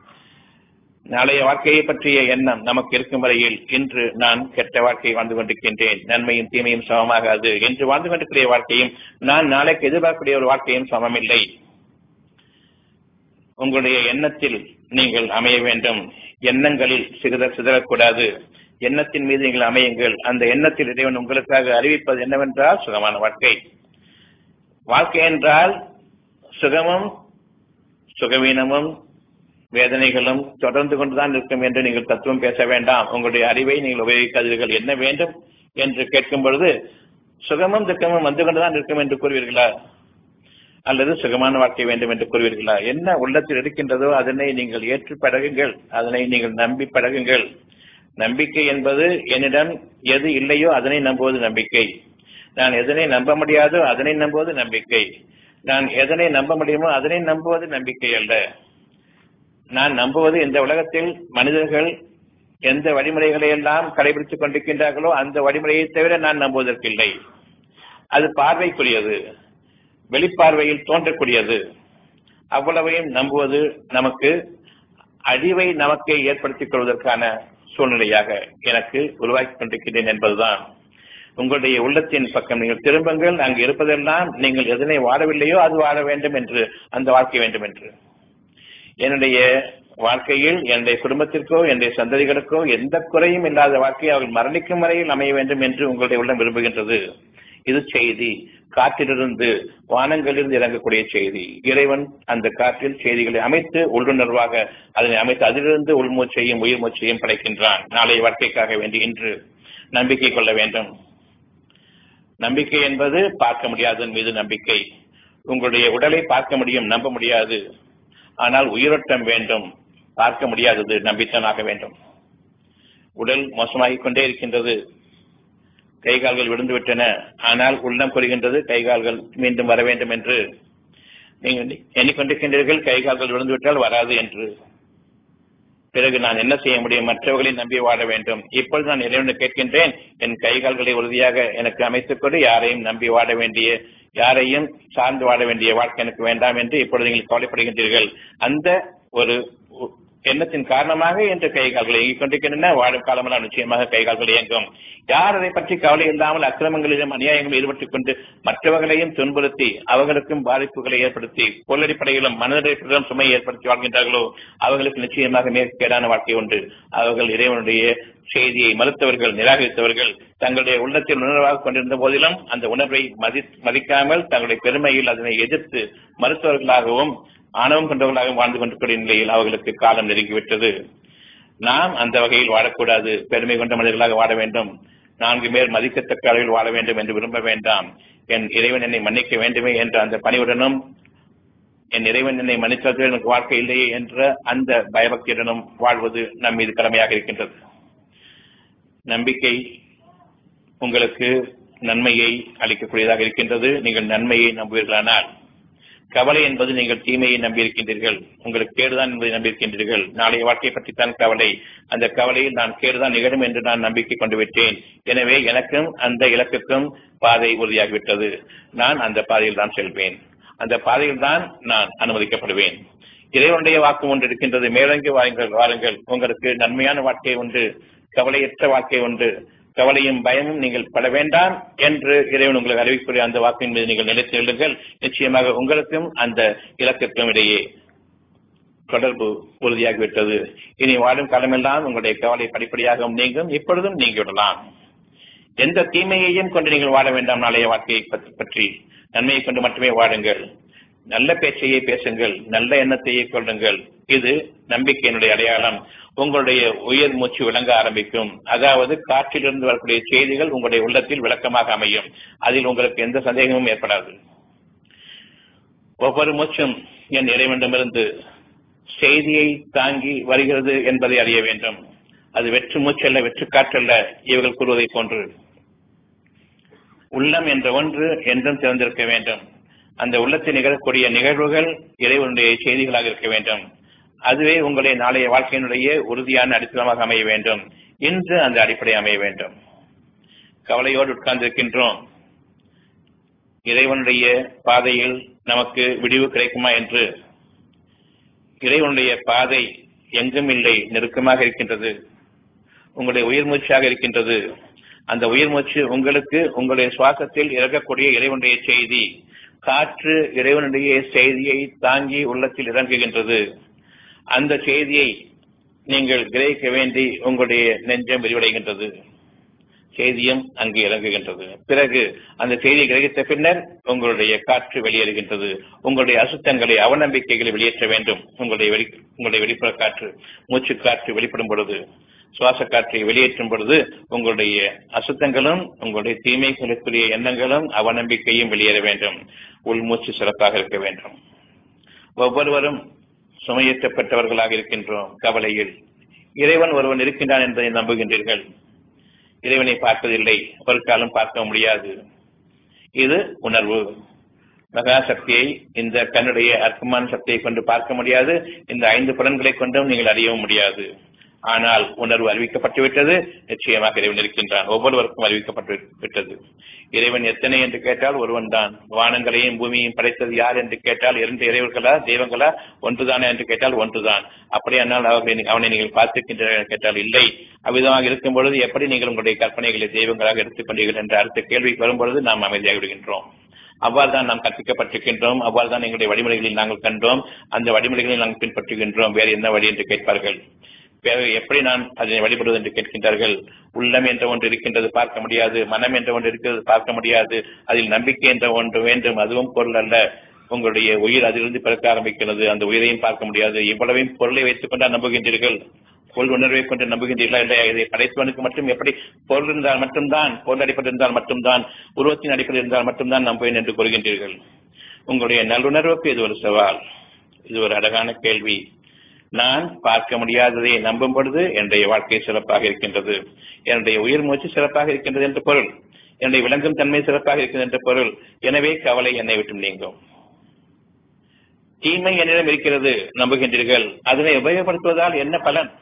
A: நாளைய வாழ்க்கையை பற்றிய எண்ணம் நமக்கு இருக்கும் வரையில் இன்று நான் கெட்ட வாழ்க்கையை வாழ்ந்து கொண்டிருக்கின்றேன் நன்மையும் தீமையும் சமமாகாது என்று வாழ்ந்து கொண்டிருக்கிற வாழ்க்கையும் நான் நாளைக்கு எதிர்பார்க்கக்கூடிய ஒரு வாழ்க்கையும் சமமில்லை உங்களுடைய எண்ணத்தில் நீங்கள் அமைய வேண்டும் எண்ணங்களில் சிறித சிதறக்கூடாது எண்ணத்தின் மீது நீங்கள் அமையுங்கள் அந்த எண்ணத்தில் இறைவன் உங்களுக்காக அறிவிப்பது என்னவென்றால் சுகமான வாழ்க்கை வாழ்க்கை என்றால் சுகமும் சுகவீனமும் வேதனைகளும் தொடர்ந்து கொண்டுதான் இருக்கும் என்று நீங்கள் தத்துவம் பேச வேண்டாம் உங்களுடைய அறிவை நீங்கள் உபயோகிக்காதீர்கள் என்ன வேண்டும் என்று கேட்கும் பொழுது சுகமும் துக்கமும் வந்து கொண்டுதான் இருக்கும் என்று கூறுவீர்களா அல்லது சுகமான வாழ்க்கை வேண்டும் என்று கூறுவீர்களா என்ன உள்ளத்தில் இருக்கின்றதோ அதனை நீங்கள் ஏற்று பழகுங்கள் அதனை நீங்கள் நம்பி பழகுங்கள் நம்பிக்கை என்பது என்னிடம் எது இல்லையோ அதனை நம்புவது நம்பிக்கை நான் எதனை நம்ப முடியாதோ அதனை நம்புவது நம்பிக்கை நான் எதனை நம்ப முடியுமோ அதனை நம்புவது நம்பிக்கை அல்ல நான் நம்புவது இந்த உலகத்தில் மனிதர்கள் எந்த வழிமுறைகளை எல்லாம் கடைபிடித்துக் கொண்டிருக்கின்றார்களோ அந்த வழிமுறையை தவிர நான் நம்புவதற்கில்லை அது பார்வைக்குரியது வெளிப்பார்வையில் தோன்றக்கூடியது அவ்வளவையும் நம்புவது நமக்கு அழிவை நமக்கே ஏற்படுத்திக் கொள்வதற்கான சூழ்நிலையாக எனக்கு உருவாக்கி கொண்டிருக்கிறேன் என்பதுதான் உங்களுடைய உள்ளத்தின் பக்கம் நீங்கள் திரும்புங்கள் அங்கு இருப்பதெல்லாம் நீங்கள் எதனை வாழவில்லையோ அது வாழ வேண்டும் என்று அந்த வாழ்க்கை வேண்டும் என்று என்னுடைய வாழ்க்கையில் என்னுடைய குடும்பத்திற்கோ என்னுடைய சந்ததிகளுக்கோ எந்த குறையும் இல்லாத வாழ்க்கையை அவர்கள் மரணிக்கும் வரையில் அமைய வேண்டும் என்று உங்களுடைய உள்ளம் விரும்புகின்றது இது செய்தி காற்றிலிருந்து வானங்களிலிருந்து இறங்கக்கூடிய செய்தி இறைவன் அந்த காற்றில் செய்திகளை அமைத்து உள்ளுணர்வாக அதனை அமைத்து அதிலிருந்து உள்மூச்சையும் உயிர் மூச்சையும் படைக்கின்றான் நாளைய வாழ்க்கைக்காக வேண்டி இன்று நம்பிக்கை கொள்ள வேண்டும் நம்பிக்கை என்பது பார்க்க முடியாததன் மீது நம்பிக்கை உங்களுடைய உடலை பார்க்க முடியும் நம்ப முடியாது ஆனால் உயிரோட்டம் வேண்டும் பார்க்க முடியாதது நம்பித்தனாக வேண்டும் உடல் மோசமாகிக் கொண்டே இருக்கின்றது கை கால்கள் விழுந்து விட்டன ஆனால் உள்ளம் குறுகின்றது கை கால்கள் மீண்டும் வர வேண்டும் என்று நீங்கள் எண்ணிக்கொண்டிருக்கின்றீர்கள் கை கால்கள் விழுந்து விட்டால் வராது என்று பிறகு நான் என்ன செய்ய முடியும் மற்றவர்களை நம்பி வாழ வேண்டும் இப்பொழுது நான் இறைவனை கேட்கின்றேன் என் கை கால்களை உறுதியாக எனக்கு அமைத்துக் கொண்டு யாரையும் நம்பி வாழ வேண்டிய யாரையும் சார்ந்து வாழ வேண்டிய வாழ்க்கை எனக்கு வேண்டாம் என்று இப்பொழுது நீங்கள் கவலைப்படுகின்றீர்கள் அந்த ஒரு எண்ணத்தின் காரணமாக இன்று கை கால்கள் இயங்கிக் கொண்டிருக்கின்றன வாழும் காலமெல்லாம் நிச்சயமாக கை கால்கள் இயங்கும் யார் அதை பற்றி கவலை இல்லாமல் அக்கிரமங்களிலும் அநியாயங்களில் ஈடுபட்டுக் கொண்டு மற்றவர்களையும் துன்புறுத்தி அவர்களுக்கும் பாதிப்புகளை ஏற்படுத்தி பொருளடிப்படையிலும் மனதடிப்படையிலும் சுமை ஏற்படுத்தி வாழ்கின்றார்களோ அவர்களுக்கு நிச்சயமாக மேற்கேடான வாழ்க்கை உண்டு அவர்கள் இறைவனுடைய செய்தியை மறுத்தவர்கள் நிராகரித்தவர்கள் தங்களுடைய உள்ளத்தில் உணர்வாக கொண்டிருந்த போதிலும் அந்த உணர்வை மதி மதிக்காமல் தங்களுடைய பெருமையில் அதனை எதிர்த்து மருத்துவர்களாகவும் ஆணவம் கொண்டவர்களாக வாழ்ந்து கொண்டிருக்கிற நிலையில் அவர்களுக்கு காலம் நெருங்கிவிட்டது நாம் அந்த வகையில் வாழக்கூடாது பெருமை கொண்ட மனிதர்களாக வாழ வேண்டும் நான்கு பேர் மதிக்கத்தக்க அளவில் வாழ வேண்டும் என்று விரும்ப வேண்டாம் என் இறைவன் என்னை மன்னிக்க வேண்டுமே என்ற அந்த பணிவுடனும் என் இறைவன் என்னை மன்னித்தது எனக்கு வாழ்க்கை இல்லையே என்ற அந்த பயபக்தியுடனும் வாழ்வது நம் மீது கடமையாக இருக்கின்றது நம்பிக்கை உங்களுக்கு நன்மையை அளிக்கக்கூடியதாக இருக்கின்றது நீங்கள் நன்மையை நம்புவீர்களானால் கவலை என்பது நீங்கள் தீமையை நம்பியிருக்கின்றீர்கள் உங்களுக்கு கேடுதான் என்பதை நம்பியிருக்கின்றீர்கள் நாளைய வாழ்க்கையை பற்றித்தான் கவலை அந்த கவலையில் நான் கேடுதான் நிகழும் என்று நான் நம்பிக்கை கொண்டு விட்டேன் எனவே எனக்கும் அந்த இலக்குக்கும் பாதை உறுதியாகிவிட்டது நான் அந்த பாதையில் தான் செல்வேன் அந்த பாதையில் தான் நான் அனுமதிக்கப்படுவேன் இறைவனுடைய வாக்கு ஒன்று இருக்கின்றது மேலங்கி வாருங்கள் வாருங்கள் உங்களுக்கு நன்மையான வாழ்க்கை உண்டு கவலையற்ற வாழ்க்கை உண்டு கவலையும் பயமும் நீங்கள் பட வேண்டாம் என்று இறைவன் உங்களுக்கு அறிவிக்கக்கூடிய அந்த வாக்கின் மீது நீங்கள் நிலைத்து எழுதுங்கள் நிச்சயமாக உங்களுக்கும் அந்த இலக்கிற்கும் இடையே தொடர்பு உறுதியாகிவிட்டது இனி வாழும் காலமெல்லாம் உங்களுடைய கவலை படிப்படியாக நீங்கும் இப்பொழுதும் நீங்கிவிடலாம் எந்த தீமையையும் கொண்டு நீங்கள் வாழ வேண்டாம் நாளைய வாழ்க்கையை பற்றி நன்மையை கொண்டு மட்டுமே வாழுங்கள் நல்ல பேச்சையே பேசுங்கள் நல்ல எண்ணத்தையே கொள்ளுங்கள் இது நம்பிக்கையினுடைய அடையாளம் உங்களுடைய உயர் மூச்சு விளங்க ஆரம்பிக்கும் அதாவது காற்றிலிருந்து வரக்கூடிய செய்திகள் உங்களுடைய உள்ளத்தில் விளக்கமாக அமையும் அதில் உங்களுக்கு எந்த சந்தேகமும் ஏற்படாது ஒவ்வொரு மூச்சும் என் இறைவனிடமிருந்து செய்தியை தாங்கி வருகிறது என்பதை அறிய வேண்டும் அது வெற்று மூச்சல்ல வெற்று காற்றல்ல இவர்கள் கூறுவதை போன்று உள்ளம் என்ற ஒன்று என்றும் திறந்திருக்க வேண்டும் அந்த உள்ளத்தில் நிகழக்கூடிய நிகழ்வுகள் இறைவனுடைய செய்திகளாக இருக்க வேண்டும் அதுவே உங்களுடைய நாளைய வாழ்க்கையினுடைய உறுதியான அடித்தளமாக அமைய வேண்டும் இன்று அந்த அடிப்படை அமைய வேண்டும் கவலையோடு உட்கார்ந்திருக்கின்றோம் இறைவனுடைய பாதையில் நமக்கு விடிவு கிடைக்குமா என்று இறைவனுடைய பாதை எங்கும் இல்லை நெருக்கமாக இருக்கின்றது உங்களுடைய உயிர் மூச்சாக இருக்கின்றது அந்த உயிர் மூச்சு உங்களுக்கு உங்களுடைய சுவாசத்தில் இறக்கக்கூடிய இறைவனுடைய செய்தி காற்று இறைவனுடைய செய்தியை தாங்கி உள்ளத்தில் இறங்குகின்றது அந்த செய்தியை நீங்கள் கிரகிக்க வேண்டி உங்களுடைய நெஞ்சம் விரிவடைகின்றது செய்தியும் அங்கு இறங்குகின்றது பிறகு அந்த செய்தியை கிரகித்த பின்னர் உங்களுடைய காற்று வெளியேறுகின்றது உங்களுடைய அசுத்தங்களை அவநம்பிக்கைகளை வெளியேற்ற வேண்டும் உங்களுடைய வெளி உங்களுடைய வெளிப்புற காற்று மூச்சு காற்று வெளிப்படும் பொழுது சுவாச காற்றை வெளியேற்றும் பொழுது உங்களுடைய அசுத்தங்களும் உங்களுடைய தீமைகளுக்குரிய எண்ணங்களும் அவநம்பிக்கையும் வெளியேற வேண்டும் உள்மூச்சு சிறப்பாக இருக்க வேண்டும் ஒவ்வொருவரும் சுமையேற்றப்பட்டவர்களாக இருக்கின்றோம் கவலையில் இறைவன் ஒருவன் இருக்கின்றான் என்பதை நம்புகின்றீர்கள் இறைவனை பார்ப்பதில்லை ஒரு காலம் பார்க்க முடியாது இது உணர்வு மகா சக்தியை இந்த கண்ணுடைய அற்பமான சக்தியை கொண்டு பார்க்க முடியாது இந்த ஐந்து புலன்களை கொண்டும் நீங்கள் அறியவும் முடியாது ஆனால் உணர்வு அறிவிக்கப்பட்டு விட்டது நிச்சயமாக இறைவன் இருக்கின்றான் ஒவ்வொருவருக்கும் அறிவிக்கப்பட்டு விட்டது இறைவன் எத்தனை என்று கேட்டால் ஒருவன் தான் வானங்களையும் பூமியையும் படைத்தது யார் என்று கேட்டால் இரண்டு இறைவர்களா தெய்வங்களா ஒன்றுதானே என்று கேட்டால் ஒன்றுதான் அப்படியானால் அவர்களை அவனை நீங்கள் பார்த்திருக்கின்றனர் கேட்டால் இல்லை அவ்விதமாக இருக்கும் பொழுது எப்படி நீங்கள் உங்களுடைய கற்பனைகளை தெய்வங்களாக எடுத்துக்கொண்டீர்கள் என்ற அடுத்த கேள்விக்கு வரும்பொழுது நாம் அமைதியாக விடுகின்றோம் அவ்வாறு தான் நாம் கற்பிக்கப்பட்டிருக்கின்றோம் அவ்வாறு தான் எங்களுடைய வழிமுறைகளில் நாங்கள் கண்டோம் அந்த வழிமுறைகளில் நாங்கள் பின்பற்றுகின்றோம் வேறு என்ன வழி என்று கேட்பார்கள் பிறகு எப்படி நான் அதனை வழிபடுவது என்று கேட்கின்றார்கள் உள்ளம் என்ற ஒன்று இருக்கின்றது பார்க்க முடியாது மனம் என்ற ஒன்று இருக்கிறது பார்க்க முடியாது அதில் நம்பிக்கை என்ற ஒன்று வேண்டும் அதுவும் பொருள் அல்ல உங்களுடைய உயிர் அதிலிருந்து பிறக்க ஆரம்பிக்கிறது அந்த உயிரையும் பார்க்க முடியாது இவ்வளவையும் பொருளை வைத்துக் கொண்டா நம்புகின்றீர்கள் பொருள் உணர்வை கொண்டு நம்புகின்றீர்களா இல்லையா இதை படைத்தவனுக்கு மட்டும் எப்படி பொருள் இருந்தால் மட்டும்தான் பொருள் அடிப்படையில் இருந்தால் மட்டும்தான் உருவத்தின் அடிப்படையில் இருந்தால் மட்டும்தான் நம்புவேன் என்று கூறுகின்றீர்கள் உங்களுடைய நல்லுணர்வுக்கு இது ஒரு சவால் இது ஒரு அழகான கேள்வி நான் பார்க்க முடியாததை நம்பும் பொழுது என்னுடைய வாழ்க்கை சிறப்பாக இருக்கின்றது என்னுடைய உயிர் மூச்சு சிறப்பாக இருக்கின்றது என்று பொருள் என்னுடைய விளங்கும் தன்மை சிறப்பாக இருக்கிறது என்ற பொருள் எனவே கவலை என்னை விட்டு நீங்கும் தீமை என்னிடம் இருக்கிறது நம்புகின்றீர்கள் அதனை உபயோகப்படுத்துவதால் என்ன பலன்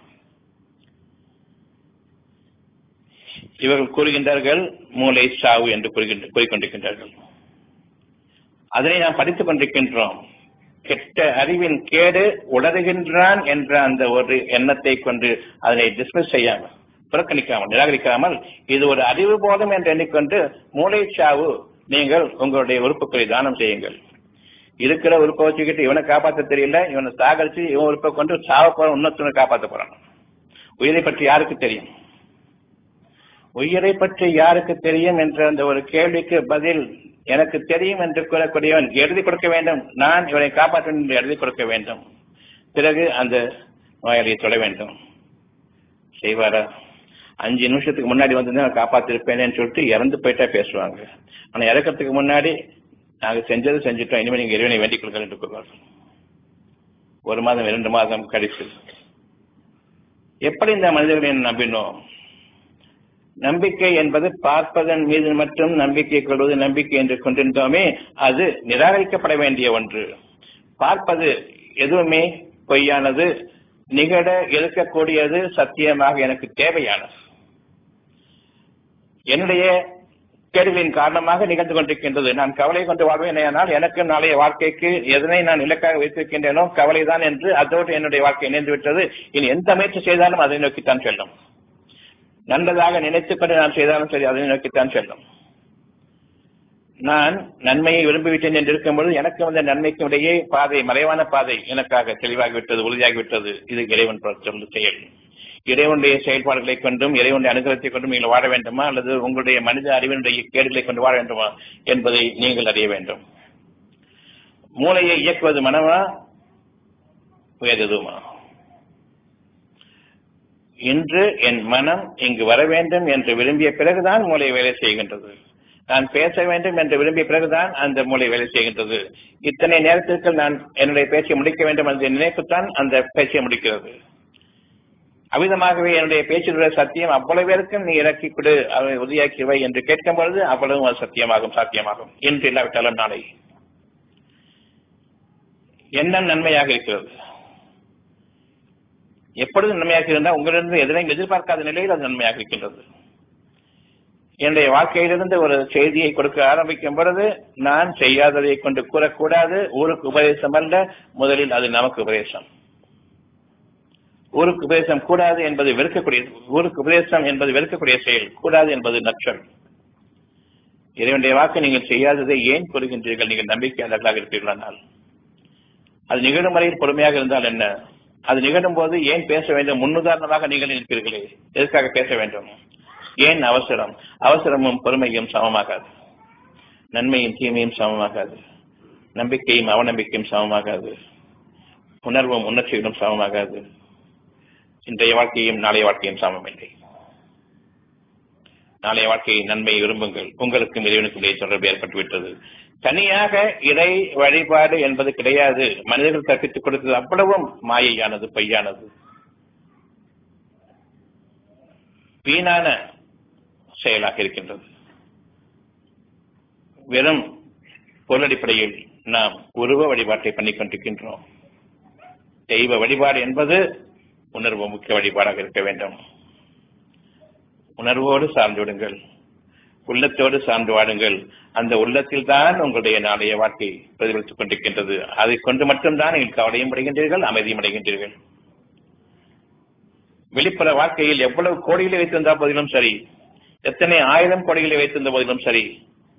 A: இவர்கள் கூறுகின்றார்கள் மூளை சாவு என்று கூறிக்கொண்டிருக்கின்றார்கள் அதனை நாம் படித்துக் கொண்டிருக்கின்றோம் கெட்ட அறிவின் கேடு உணர்கின்றான் என்ற அந்த ஒரு எண்ணத்தை கொண்டு அதனை டிஸ்மிஸ் செய்யாமல் புறக்கணிக்காமல் நிராகரிக்காமல் இது ஒரு அறிவு போதும் என்று எண்ணிக்கொண்டு மூளை சாவு நீங்கள் உங்களுடைய உறுப்புகளை தானம் செய்யுங்கள் இருக்கிற உறுப்பை வச்சுக்கிட்டு இவனை காப்பாற்ற தெரியல இவனை சாகரிச்சு இவன் உறுப்பை கொண்டு சாவ போற இன்னொருத்தனை காப்பாற்ற போறான் உயிரை பற்றி யாருக்கு தெரியும் உயிரை பற்றி யாருக்கு தெரியும் என்ற அந்த ஒரு கேள்விக்கு பதில் எனக்கு தெரியும் என்று கூறக்கூடியவன் எழுதி கொடுக்க வேண்டும் நான் இவனை காப்பாற்ற என்று எழுதி கொடுக்க வேண்டும் பிறகு அந்த நோயாளியை தொட வேண்டும் செய்வாரா அஞ்சு நிமிஷத்துக்கு முன்னாடி வந்து நான் காப்பாத்திருப்பேனேன்னு சொல்லிட்டு இறந்து போயிட்டா பேசுவாங்க ஆனா இறக்கிறதுக்கு முன்னாடி நாங்க செஞ்சது செஞ்சுட்டோம் இனிமேல் நீங்க இறைவனை வேண்டிக் கொடுக்க என்று கூறுவார்கள் ஒரு மாதம் இரண்டு மாதம் கழித்து எப்படி இந்த மனிதர்களை நம்பினோம் நம்பிக்கை என்பது பார்ப்பதன் மீது மட்டும் நம்பிக்கை கொள்வது நம்பிக்கை என்று கொண்டிருந்தோமே அது நிராகரிக்கப்பட வேண்டிய ஒன்று பார்ப்பது எதுவுமே பொய்யானது நிகழ இருக்கக்கூடியது சத்தியமாக எனக்கு தேவையானது என்னுடைய கேடுகளின் காரணமாக நிகழ்ந்து கொண்டிருக்கின்றது நான் கவலை கொண்டு வாழ்வேன் ஆனால் எனக்கு நாளைய வாழ்க்கைக்கு எதனை நான் இலக்காக வைத்திருக்கின்றேனோ கவலைதான் என்று அதோடு என்னுடைய வாழ்க்கை இணைந்து விட்டது இனி எந்த முயற்சி செய்தாலும் அதை நோக்கித்தான் செல்லும் நல்லதாக நினைத்துக் கொண்டு நான் செய்தாலும் சரி அதை நோக்கித்தான் செல்லும் நான் நன்மையை விரும்பிவிட்டேன் என்று இருக்கும்பொழுது எனக்கு வந்த நன்மைக்கும் இடையே பாதை மறைவான பாதை எனக்காக தெளிவாகிவிட்டது உறுதியாகிவிட்டது இது இறைவன் சொல்லு செயல் இறைவனுடைய செயல்பாடுகளை கொண்டும் இறைவனுடைய அனுகிரகத்தை கொண்டும் நீங்கள் வாழ வேண்டுமா அல்லது உங்களுடைய மனித அறிவினுடைய கேடுகளை கொண்டு வாழ வேண்டுமா என்பதை நீங்கள் அறிய வேண்டும் மூளையை இயக்குவது மனமா வேததுமா இன்று என் மனம் இங்கு வர வேண்டும் என்று விரும்பிய பிறகுதான் மூளை வேலை செய்கின்றது நான் பேச வேண்டும் என்று விரும்பிய பிறகுதான் அந்த மூளை வேலை செய்கின்றது இத்தனை நேரத்திற்கு நான் என்னுடைய பேச்சை முடிக்க வேண்டும் என்ற நினைப்புத்தான் அந்த பேச்சை முடிக்கிறது அவிதமாகவே என்னுடைய பேச்சினுடைய சத்தியம் அவ்வளவு பேருக்கும் நீ இறக்கி கொடு அவரை உறுதியாக்கிவை என்று கேட்கும் பொழுது அவ்வளவும் அது சத்தியமாகும் சாத்தியமாகும் இன்று இல்லாவிட்டாலும் நாளை என்ன நன்மையாக இருக்கிறது எப்பொழுது நன்மையாக இருந்தால் உங்களிடம் எதனையும் எதிர்பார்க்காத நிலையில் அது நன்மையாக இருக்கின்றது என்னுடைய வாழ்க்கையிலிருந்து ஒரு செய்தியை கொடுக்க ஆரம்பிக்கும் பொழுது நான் செய்யாததை கொண்டு கூறக்கூடாது ஊருக்கு உபதேசம் அல்ல முதலில் அது நமக்கு உபதேசம் ஊருக்கு உபதேசம் கூடாது என்பது வெறுக்கக்கூடிய ஊருக்கு உபதேசம் என்பது வெறுக்கக்கூடிய செயல் கூடாது என்பது நற்சல் இறைவனுடைய வாக்கு நீங்கள் செய்யாததை ஏன் கூறுகின்றீர்கள் நீங்கள் நம்பிக்கையாளர்களாக இருப்பீர்களானால் அது நிகழும் வரையில் பொறுமையாக இருந்தால் என்ன அது நிகழும் போது ஏன் பேச வேண்டும் முன்னுதாரணமாக நீங்கள் நிற்பீர்களே எதற்காக பேச வேண்டும் ஏன் அவசரம் அவசரமும் பொறுமையும் சமமாகாது நன்மையும் தீமையும் சமமாகாது நம்பிக்கையும் அவநம்பிக்கையும் சமமாகாது உணர்வும் உணர்ச்சிகளும் சமமாகாது இன்றைய வாழ்க்கையும் நாளைய வாழ்க்கையும் சமமில்லை நாளைய வாழ்க்கையை நன்மை விரும்புங்கள் உங்களுக்கும் இறைவனுக்கும் இடையே தொடர்பு ஏற்பட்டுவிட்டது தனியாக இறை வழிபாடு என்பது கிடையாது மனிதர்கள் கற்பித்துக் கொடுத்தது அவ்வளவும் மாயையானது பொய்யானது வீணான செயலாக இருக்கின்றது வெறும் பொருளடிப்படையில் நாம் உருவ வழிபாட்டை பண்ணிக் கொண்டிருக்கின்றோம் தெய்வ வழிபாடு என்பது உணர்வு முக்கிய வழிபாடாக இருக்க வேண்டும் உணர்வோடு சார்ந்து விடுங்கள் உள்ளத்தோடு சார்ந்து வாடுங்கள் அந்த உள்ளத்தில் தான் உங்களுடைய நாளைய வாழ்க்கை பிரதிபலித்துக் கொண்டிருக்கின்றது அதை கொண்டு மட்டும்தான் நீங்கள் கவலையும் அடைகின்றீர்கள் அமைதியும் அடைகின்றீர்கள் வெளிப்புற வாழ்க்கையில் எவ்வளவு கோடிகளை வைத்திருந்த போதிலும் சரி எத்தனை ஆயிரம் கோடிகளை வைத்திருந்த போதிலும் சரி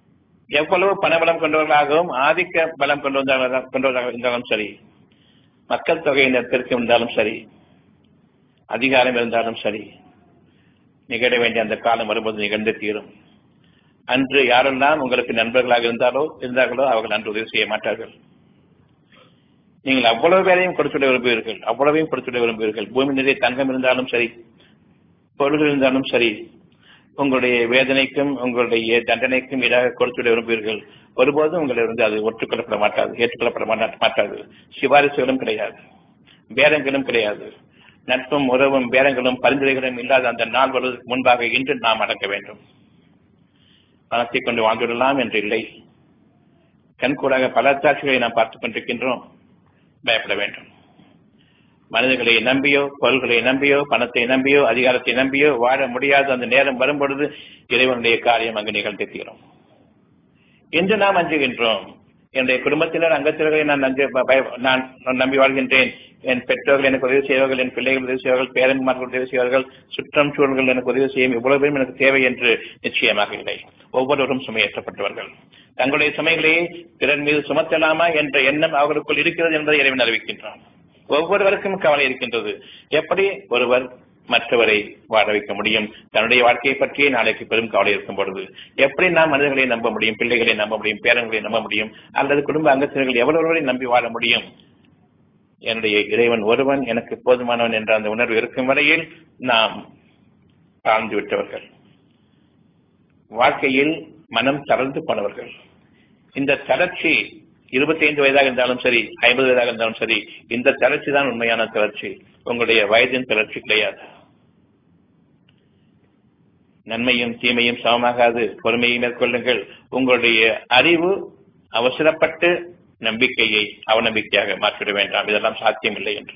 A: எவ்வளவு பணபலம் கொண்டவர்களாகவும் ஆதிக்க பலம் கொண்டு வந்தவர்களாக கொண்டவர்களாக இருந்தாலும் சரி மக்கள் தொகையினர் பெருக்கம் இருந்தாலும் சரி அதிகாரம் இருந்தாலும் சரி நிகழ வேண்டிய அந்த காலம் வரும்போது நிகழ்ந்து தீரும் அன்று யாரெல்லாம் உங்களுக்கு நண்பர்களாக இருந்தாலோ இருந்தார்களோ அவர்கள் அன்று உதவி செய்ய மாட்டார்கள் நீங்கள் அவ்வளவு பேரையும் கொடுத்துட விரும்புவீர்கள் அவ்வளவையும் கொடுத்துட விரும்புவீர்கள் பூமி நிறைய தங்கம் இருந்தாலும் சரி பொருள்கள் இருந்தாலும் சரி உங்களுடைய வேதனைக்கும் உங்களுடைய தண்டனைக்கும் ஈடாக கொடுத்துட விரும்புவீர்கள் ஒருபோதும் உங்களிடம் அது ஒற்றுக்கொள்ளப்பட மாட்டாது ஏற்றுக்கொள்ளப்பட மாட்டாது சிபாரிசுகளும் கிடையாது பேரங்களும் கிடையாது நட்பும் உறவும் பேரங்களும் பரிந்துரைகளும் இல்லாத அந்த நாள் வருவதற்கு முன்பாக இன்று நாம் அடங்க வேண்டும் பணத்தை கொண்டு வாழ்ந்துவிடலாம் என்று இல்லை கண்கூடாக பல சாட்சிகளை நாம் பார்த்துக் கொண்டிருக்கின்றோம் பயப்பட வேண்டும் மனிதர்களை நம்பியோ பொருள்களை நம்பியோ பணத்தை நம்பியோ அதிகாரத்தை நம்பியோ வாழ முடியாத அந்த நேரம் வரும்பொழுது இறைவனுடைய காரியம் அங்கு நிகழ்ந்து தீரும் இன்று நாம் அஞ்சுகின்றோம் என்னுடைய குடும்பத்தினர் அங்கத்தினர்களை நான் நஞ்சு நான் நம்பி வாழ்கின்றேன் என் பெற்றோர்கள் எனக்கு உதவி செய்வார்கள் என் பிள்ளைகள் உதவி செய்வார்கள் பேரன்மார்கள் உதவி செய்வார்கள் சுற்றம் சூழல்கள் எனக்கு உதவி செய்யும் இவ்வளவு பேரும் எனக்கு தேவை என்று நிச்சயமாக இல்லை ஒவ்வொருவரும் சுமையேற்றப்பட்டவர்கள் தங்களுடைய சுமைகளை பிறர் மீது சுமத்தலாமா என்ற எண்ணம் அவர்களுக்குள் இருக்கிறது என்பதை இறைவன் அறிவிக்கின்றான் ஒவ்வொருவருக்கும் கவலை இருக்கின்றது எப்படி ஒருவர் மற்றவரை வாழ வைக்க முடியும் தன்னுடைய வாழ்க்கையை பற்றியே நாளைக்கு பெரும் கவலை இருக்கும் பொழுது எப்படி நாம் மனிதர்களை நம்ப முடியும் பிள்ளைகளை நம்ப முடியும் பேரன்களை நம்ப முடியும் அல்லது குடும்ப அங்கத்தினர்கள் எவ்வளவு நம்பி வாழ முடியும் என்னுடைய இறைவன் ஒருவன் எனக்கு போதுமானவன் என்ற அந்த உணர்வு இருக்கும் வரையில் நாம் தாழ்ந்து விட்டவர்கள் வாழ்க்கையில் மனம் தளர்ந்து போனவர்கள் இந்த தளர்ச்சி இருபத்தி ஐந்து வயதாக இருந்தாலும் சரி ஐம்பது வயதாக இருந்தாலும் சரி இந்த தளர்ச்சி தான் உண்மையான தளர்ச்சி உங்களுடைய வயதின் தளர்ச்சி கிடையாது நன்மையும் தீமையும் சமமாகாது பொறுமையை மேற்கொள்ளுங்கள் உங்களுடைய அறிவு அவசரப்பட்டு நம்பிக்கையை அவநம்பிக்கையாக மாற்றிவிட வேண்டாம் இதெல்லாம் சாத்தியமில்லை என்று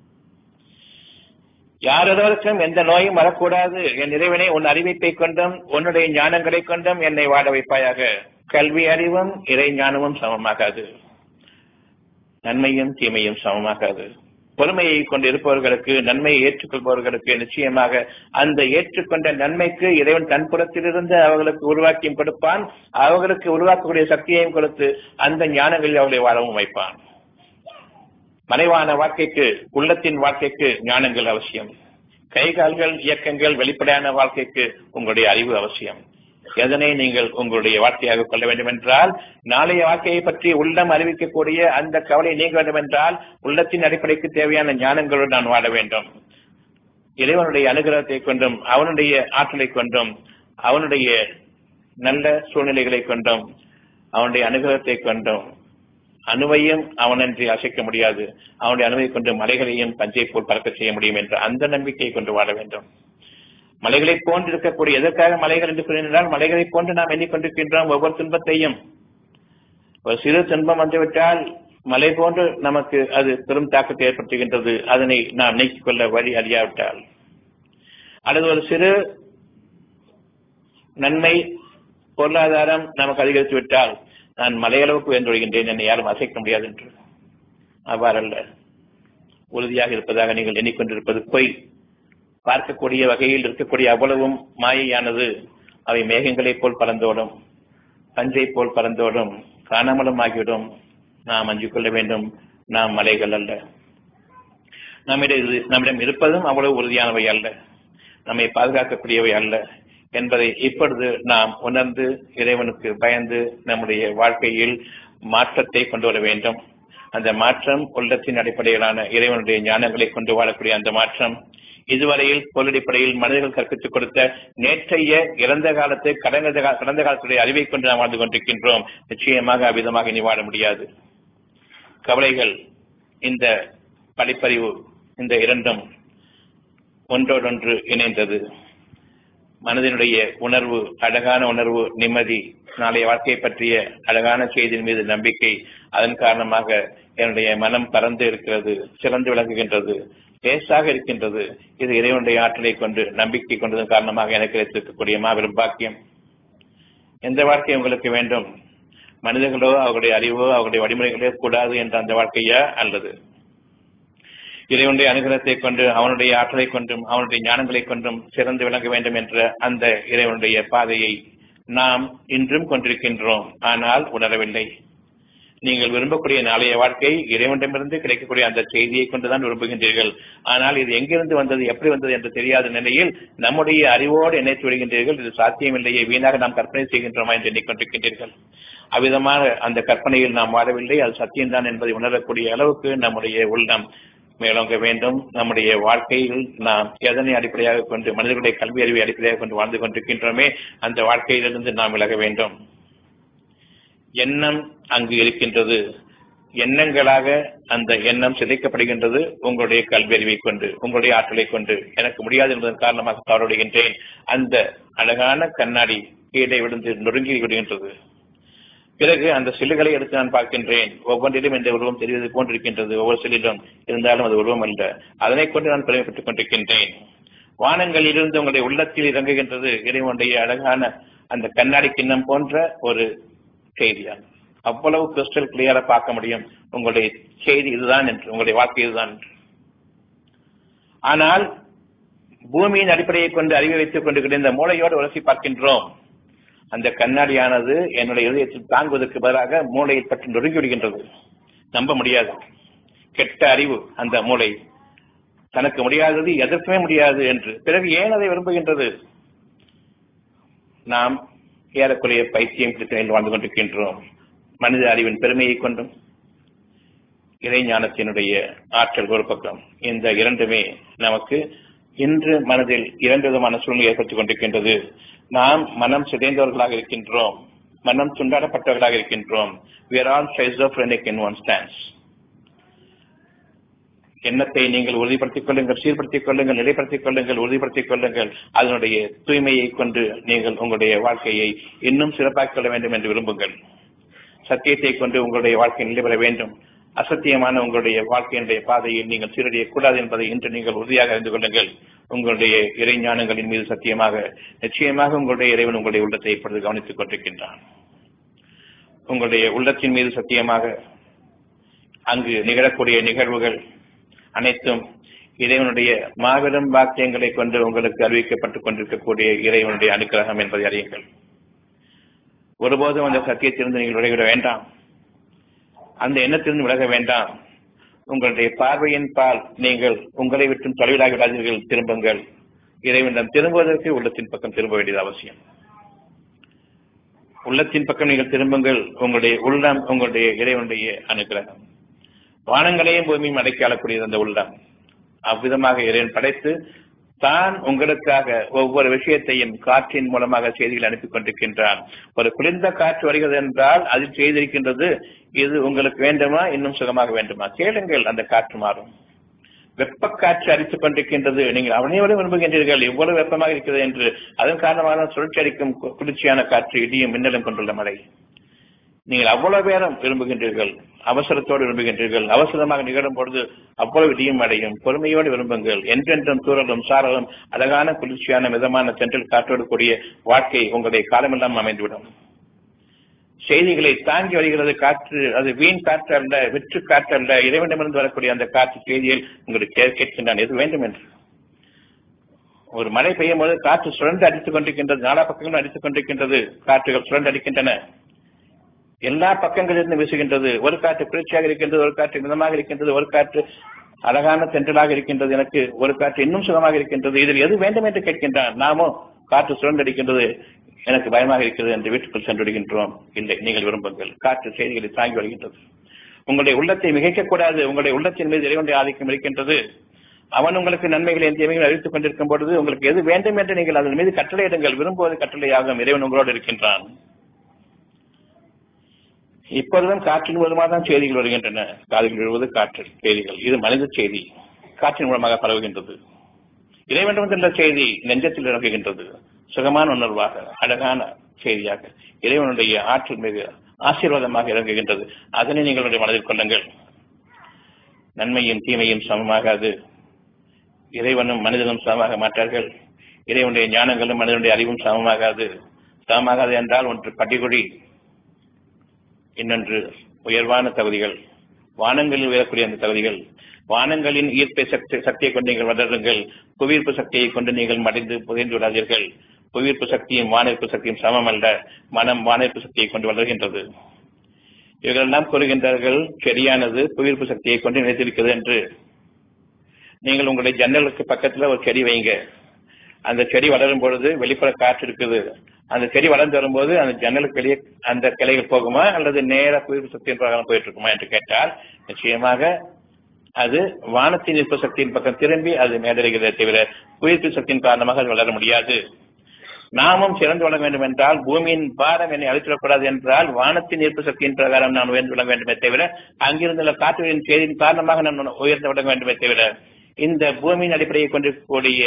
A: யாரொருவருக்கும் எந்த நோயும் வரக்கூடாது என் இறைவனை உன் அறிவிப்பை கொண்டும் உன்னுடைய ஞானங்களை கொண்டும் என்னை வாழ வைப்பாயாக கல்வி அறிவும் இறை ஞானமும் சமமாகாது நன்மையும் தீமையும் சமமாகாது பொறுமையை கொண்டு இருப்பவர்களுக்கு நன்மையை ஏற்றுக்கொள்பவர்களுக்கு நிச்சயமாக அந்த ஏற்றுக்கொண்ட நன்மைக்கு இறைவன் தன் புறத்திலிருந்து அவர்களுக்கு உருவாக்கியும் கொடுப்பான் அவர்களுக்கு உருவாக்கக்கூடிய சக்தியையும் கொடுத்து அந்த ஞானங்களில் அவர்களை வாழவும் வைப்பான் மறைவான வாழ்க்கைக்கு உள்ளத்தின் வாழ்க்கைக்கு ஞானங்கள் அவசியம் கைகால்கள் இயக்கங்கள் வெளிப்படையான வாழ்க்கைக்கு உங்களுடைய அறிவு அவசியம் எதனை நீங்கள் உங்களுடைய வாழ்க்கையாக கொள்ள வேண்டும் என்றால் நாளைய வாழ்க்கையை பற்றி உள்ளம் அறிவிக்கக்கூடிய அந்த கவலை நீங்க வேண்டும் என்றால் உள்ளத்தின் அடிப்படைக்கு தேவையான ஞானங்களோடு நான் வாழ வேண்டும் இறைவனுடைய அனுகிரகத்தை கொண்டும் அவனுடைய ஆற்றலை கொண்டும் அவனுடைய நல்ல சூழ்நிலைகளை கொண்டும் அவனுடைய அனுகிரகத்தை கொண்டும் அணுவையும் அவனன்றி அசைக்க முடியாது அவனுடைய அணுவை கொண்டு மலைகளையும் பஞ்சை போல் பறக்க செய்ய முடியும் என்ற அந்த நம்பிக்கையை கொண்டு வாழ வேண்டும் மலைகளை போன்று இருக்கக்கூடிய எதற்காக மலைகள் என்று கூறினால் மலைகளை போன்று நாம் எண்ணிக்கொண்டிருக்கின்றோம் ஒவ்வொரு துன்பத்தையும் ஒரு சிறு துன்பம் வந்துவிட்டால் மலை போன்று நமக்கு அது பெரும் தாக்கத்தை ஏற்படுத்துகின்றது அதனை நாம் நீக்கிக் கொள்ள வழி அறியாவிட்டால் அல்லது ஒரு சிறு நன்மை பொருளாதாரம் நமக்கு அதிகரித்து விட்டால் நான் மலையளவுக்கு உயர்ந்துவிடுகின்றேன் என்னை யாரும் அசைக்க முடியாது என்று அவ்வாறல்ல உறுதியாக இருப்பதாக நீங்கள் எண்ணிக்கொண்டிருப்பது பொய் பார்க்கக்கூடிய வகையில் இருக்கக்கூடிய அவ்வளவும் மாயையானது அவை மேகங்களைப் போல் பறந்தோடும் பஞ்சை போல் பறந்தோடும் காணாமலும் ஆகிவிடும் நாம் அஞ்சு கொள்ள வேண்டும் நாம் மலைகள் அல்ல நம்மிடம் நம்மிடம் இருப்பதும் அவ்வளவு உறுதியானவை அல்ல நம்மை பாதுகாக்கக்கூடியவை அல்ல என்பதை இப்பொழுது நாம் உணர்ந்து இறைவனுக்கு பயந்து நம்முடைய வாழ்க்கையில் மாற்றத்தை கொண்டு வர வேண்டும் அந்த மாற்றம் உள்ளத்தின் அடிப்படையிலான இறைவனுடைய ஞானங்களை கொண்டு வாழக்கூடிய அந்த மாற்றம் இதுவரையில் பொருளடிப்படையில் மனிதர்கள் கற்பித்துக் கொடுத்த நேற்றைய இறந்த காலத்தை கடந்த கடந்த காலத்துடைய அறிவை கொண்டு நாம் வாழ்ந்து கொண்டிருக்கின்றோம் நிச்சயமாக அவ்விதமாக இனி வாழ முடியாது கவலைகள் இந்த படிப்பறிவு இந்த இரண்டும் ஒன்றோடொன்று இணைந்தது மனதினுடைய உணர்வு அழகான உணர்வு நிம்மதி நாளைய வாழ்க்கையை பற்றிய அழகான செய்தியின் மீது நம்பிக்கை அதன் காரணமாக என்னுடைய மனம் பறந்து இருக்கிறது சிறந்து விளங்குகின்றது லேசாக இருக்கின்றது இது இறைவனுடைய ஆற்றலை கொண்டு நம்பிக்கை கொண்டதன் காரணமாக எனக்கு கிடைத்திருக்கக்கூடிய மாபெரும் பாக்கியம் எந்த வாழ்க்கை உங்களுக்கு வேண்டும் மனிதர்களோ அவருடைய அறிவோ அவருடைய வழிமுறைகளோ கூடாது என்ற அந்த வாழ்க்கையா அல்லது இறைவனுடைய அனுகிரகத்தை கொண்டு அவனுடைய ஆற்றலை கொண்டும் அவனுடைய ஞானங்களை கொண்டும் சிறந்து விளங்க வேண்டும் என்ற அந்த இறைவனுடைய பாதையை நாம் இன்றும் கொண்டிருக்கின்றோம் ஆனால் உணரவில்லை நீங்கள் விரும்பக்கூடிய நாளைய வாழ்க்கை இறைவனிடமிருந்து கிடைக்கக்கூடிய அந்த செய்தியை கொண்டுதான் விரும்புகின்றீர்கள் ஆனால் இது எங்கிருந்து வந்தது எப்படி வந்தது என்று தெரியாத நிலையில் நம்முடைய அறிவோடு இணைத்து விடுகின்றீர்கள் இது சாத்தியமில்லையே வீணாக நாம் கற்பனை செய்கின்றோமா என்று எண்ணிக்கொண்டிருக்கின்றீர்கள் அவ்விதமாக அந்த கற்பனையில் நாம் வாழவில்லை அது சத்தியம்தான் என்பதை உணரக்கூடிய அளவுக்கு நம்முடைய உள்ளம் மேலோங்க வேண்டும் நம்முடைய வாழ்க்கையில் நாம் எதனை அடிப்படையாக கொண்டு மனிதர்களுடைய கல்வி அறிவை அடிப்படையாக கொண்டு வாழ்ந்து கொண்டிருக்கின்றோமே அந்த வாழ்க்கையிலிருந்து நாம் விலக வேண்டும் எண்ணம் அங்கு இருக்கின்றது எண்ணங்களாக அந்த எண்ணம் சிதைக்கப்படுகின்றது உங்களுடைய கல்வியறிவை கொண்டு உங்களுடைய ஆற்றலை கொண்டு எனக்கு முடியாது என்பதன் காரணமாக தவறுடைகின்றேன் அந்த அழகான கண்ணாடி கீழே விழுந்து நொறுங்கி விடுகின்றது பிறகு அந்த சில்லுகளை எடுத்து நான் பார்க்கின்றேன் ஒவ்வொன்றிலும் இந்த உருவம் தெரிவது போன்றிருக்கின்றது ஒவ்வொரு சில்லிலும் இருந்தாலும் அது உருவம் அல்ல அதனை கொண்டு நான் பெருமைப்பட்டுக் கொண்டிருக்கின்றேன் வானங்களில் இருந்து உங்களுடைய உள்ளத்தில் இறங்குகின்றது இறைவனுடைய அழகான அந்த கண்ணாடி கிண்ணம் போன்ற ஒரு செய்தியான் அவ்வளவு கிறிஸ்டல் கிளியரா பார்க்க முடியும் உங்களுடைய செய்தி இதுதான் என்று உங்களுடைய வாழ்க்கை இதுதான் என்று ஆனால் பூமியின் அடிப்படையை கொண்டு அறிவை வைத்துக் கொண்டு இந்த மூளையோடு உரசி பார்க்கின்றோம் அந்த கண்ணாடியானது என்னுடைய இதயத்தில் தாங்குவதற்கு பதிலாக மூளையை பற்றி நொறுங்கி விடுகின்றது நம்ப முடியாது கெட்ட அறிவு அந்த மூளை தனக்கு முடியாதது எதற்குமே முடியாது என்று பிறகு ஏன் அதை விரும்புகின்றது நாம் ஏறக்குறைய பைத்தியம் பிரச்சனையில் வாழ்ந்து கொண்டிருக்கின்றோம் மனித அறிவின் பெருமையை கொண்டும் இறைஞானத்தினுடைய ஆற்றல் ஒரு பக்கம் இந்த இரண்டுமே நமக்கு இன்று மனதில் இரண்டு விதமான சூழ்நிலை ஏற்பட்டுக் கொண்டிருக்கின்றது நாம் மனம் சிதைந்தவர்களாக இருக்கின்றோம் மனம் துண்டாடப்பட்டவர்களாக இருக்கின்றோம் we are all schizophrenic in one stance எண்ணத்தை நீங்கள் உறுதிப்படுத்திக் கொள்ளுங்கள் சீர்படுத்திக் கொள்ளுங்கள் நிலைப்படுத்திக் கொள்ளுங்கள் உறுதிப்படுத்திக் கொள்ளுங்கள் அதனுடைய தூய்மையை கொண்டு நீங்கள் உங்களுடைய வாழ்க்கையை இன்னும் சிறப்பாக்கிக் கொள்ள வேண்டும் என்று விரும்புங்கள் சத்தியத்தை கொண்டு உங்களுடைய வாழ்க்கை நிலைபெற வேண்டும் அசத்தியமான உங்களுடைய வாழ்க்கையினுடைய பாதையில் நீங்கள் சீரடையக்கூடாது என்பதை இன்று நீங்கள் உறுதியாக அறிந்து கொள்ளுங்கள் உங்களுடைய இறைஞானங்களின் மீது சத்தியமாக நிச்சயமாக உங்களுடைய இறைவன் உங்களுடைய உள்ளத்தை இப்பொழுது கவனித்துக் கொண்டிருக்கின்றான் உங்களுடைய உள்ளத்தின் மீது சத்தியமாக அங்கு நிகழக்கூடிய நிகழ்வுகள் அனைத்தும் இறைவனுடைய மாபெரும் வாக்கியங்களை கொண்டு உங்களுக்கு அறிவிக்கப்பட்டுக் கொண்டிருக்கக்கூடிய இறைவனுடைய அனுக்கிரகம் என்பதை அறியுங்கள் ஒருபோதும் அந்த சத்தியத்திலிருந்து நீங்கள் விலகிவிட வேண்டாம் அந்த எண்ணத்திலிருந்து விலக வேண்டாம் உங்களுடைய பார்வையின் பால் நீங்கள் உங்களை விட்டும் தொலைவிலாகி விடாதீர்கள் திரும்புங்கள் இறைவனிடம் திரும்புவதற்கு உள்ளத்தின் பக்கம் திரும்ப வேண்டியது அவசியம் உள்ளத்தின் பக்கம் நீங்கள் திரும்புங்கள் உங்களுடைய உள்ளம் உங்களுடைய இறைவனுடைய அனுகிரகம் வானங்களையும் பூமியும் அடக்கி ஆளக்கூடியது அந்த உள்ளம் அவ்விதமாக இறைவன் படைத்து தான் உங்களுக்காக ஒவ்வொரு விஷயத்தையும் காற்றின் மூலமாக செய்திகள் அனுப்பி கொண்டிருக்கின்றான் ஒரு குளிர்ந்த காற்று வருகிறது என்றால் அதில் செய்திருக்கின்றது இது உங்களுக்கு வேண்டுமா இன்னும் சுகமாக வேண்டுமா கேளுங்கள் அந்த காற்று மாறும் வெப்ப காற்று அடித்துக் கொண்டிருக்கின்றது நீங்கள் அவனையோடு விரும்புகின்றீர்கள் எவ்வளவு வெப்பமாக இருக்கிறது என்று அதன் காரணமாக சுழற்சி அடிக்கும் குளிர்ச்சியான காற்று இடியும் மின்னலும் கொண்டுள்ள மழை நீங்கள் அவ்வளவு பேரம் விரும்புகின்றீர்கள் அவசரத்தோடு விரும்புகின்றீர்கள் அவசரமாக நிகழும் பொழுது அவ்வளவு இடியும் அடையும் பொறுமையோடு விரும்புங்கள் என்றென்றும் தூரலும் சாரலும் அழகான குளிர்ச்சியான மிதமான தென்றல் காற்றோடு கூடிய வாழ்க்கை உங்களுடைய காலமெல்லாம் அமைந்துவிடும் செய்திகளை தாங்கி வருகிறது காற்று அது வீண் காற்று அல்ல வெற்று காற்று அல்ல இறைவனிடமிருந்து வரக்கூடிய அந்த காற்று செய்தியில் உங்களுக்கு கேட்கின்றான் எது வேண்டும் என்று ஒரு மழை பெய்யும் போது காற்று சுழன்று அடித்துக் கொண்டிருக்கின்றது நாலா பக்கங்களும் அடித்துக் கொண்டிருக்கின்றது காற்றுகள் சுழன்று அடிக்கின்றன எல்லா பக்கங்களிலிருந்து வீசுகின்றது ஒரு காற்று குளிர்ச்சியாக இருக்கின்றது ஒரு காற்று மிதமாக இருக்கின்றது ஒரு காற்று அழகான தென்றலாக இருக்கின்றது எனக்கு ஒரு காற்று இன்னும் சுகமாக இருக்கின்றது இதில் எது வேண்டும் என்று கேட்கின்றான் நாமோ காற்று சுழன்றடிக்கின்றது எனக்கு பயமாக இருக்கிறது என்று வீட்டுக்குள் சென்று விடுகின்றோம் இல்லை நீங்கள் விரும்புங்கள் காற்று செய்திகளை தாங்கி வருகின்றது உங்களுடைய உள்ளத்தை மிகைக்கக்கூடாது உங்களுடைய உள்ளத்தின் மீது இறைவனுடைய ஆதிக்கம் இருக்கின்றது அவன் உங்களுக்கு நன்மைகளை தீமைகளை அறிவித்துக் கொண்டிருக்கும் பொழுது உங்களுக்கு எது வேண்டும் என்று நீங்கள் அதன் மீது கட்டளையிடுங்கள் விரும்புவது கட்டளையாகும் இறைவன் உங்களோடு இருக்கின்றான் இப்பொழுதும் காற்றின் மூலமாக தான் செய்திகள் வருகின்றன காதுகள் விழுவது காற்று செய்திகள் இது மனித செய்தி காற்றின் மூலமாக பரவுகின்றது இறைவன் வந்துள்ள செய்தி நெஞ்சத்தில் இறங்குகின்றது சுகமான உணர்வாக அழகான செய்தியாக இறைவனுடைய ஆற்றல் மிக ஆசீர்வாதமாக இறங்குகின்றது அதனை நீங்களுடைய மனதில் கொள்ளுங்கள் நன்மையும் தீமையும் சமமாகாது இறைவனும் மனிதனும் சமமாக மாட்டார்கள் இறைவனுடைய ஞானங்களும் மனிதனுடைய அறிவும் சமமாகாது சமமாகாது என்றால் ஒன்று படிகுடி இன்னொன்று உயர்வான தகுதிகள் வானங்களில் உயரக்கூடிய அந்த தகுதிகள் வானங்களின் ஈர்ப்பை சக்தி சக்தியை கொண்டு நீங்கள் வளருங்கள் புவியீர்ப்பு சக்தியை கொண்டு நீங்கள் மடிந்து புதைந்து விடாதீர்கள் புவியீர்ப்பு சக்தியும் வானெடுப்பு சக்தியும் சமம் அல்ல மனம் வானெடுப்பு சக்தியை கொண்டு வளர்கின்றது இவர்களெல்லாம் கூறுகின்றார்கள் செடியானது புவியீர்ப்பு சக்தியை கொண்டு நினைத்திருக்கிறது என்று நீங்கள் உங்களுடைய ஜன்னலுக்கு பக்கத்துல ஒரு செடி வைங்க அந்த செடி வளரும் பொழுது வெளிப்புற காற்று இருக்குது அந்த செடி வளர்ந்து வரும்போது அந்த ஜன்னலுக்கு வெளியே அந்த கிளைகள் போகுமா அல்லது நேர புவியீர்ப்பு சக்தியின் பிரகாரம் போயிட்டு இருக்குமா என்று கேட்டால் நிச்சயமாக அது வானத்தின் ஈர்ப்பு சக்தியின் பக்கம் திரும்பி அது மேலடைகிறதே தவிர புவியீர்ப்பு சக்தியின் காரணமாக அது வளர முடியாது நாமும் சிறந்து வளர வேண்டும் என்றால் பூமியின் பாரம் என்னை அழித்துவிடக்கூடாது என்றால் வானத்தின் ஈர்ப்பு சக்தியின் பிரகாரம் நான் உயர்ந்து விட வேண்டுமே தவிர அங்கிருந்துள்ள காற்றுகளின் செய்தியின் காரணமாக நான் உயர்ந்து விட வேண்டுமே தவிர இந்த பூமியின் அடிப்படையை கொண்டிருக்கக்கூடிய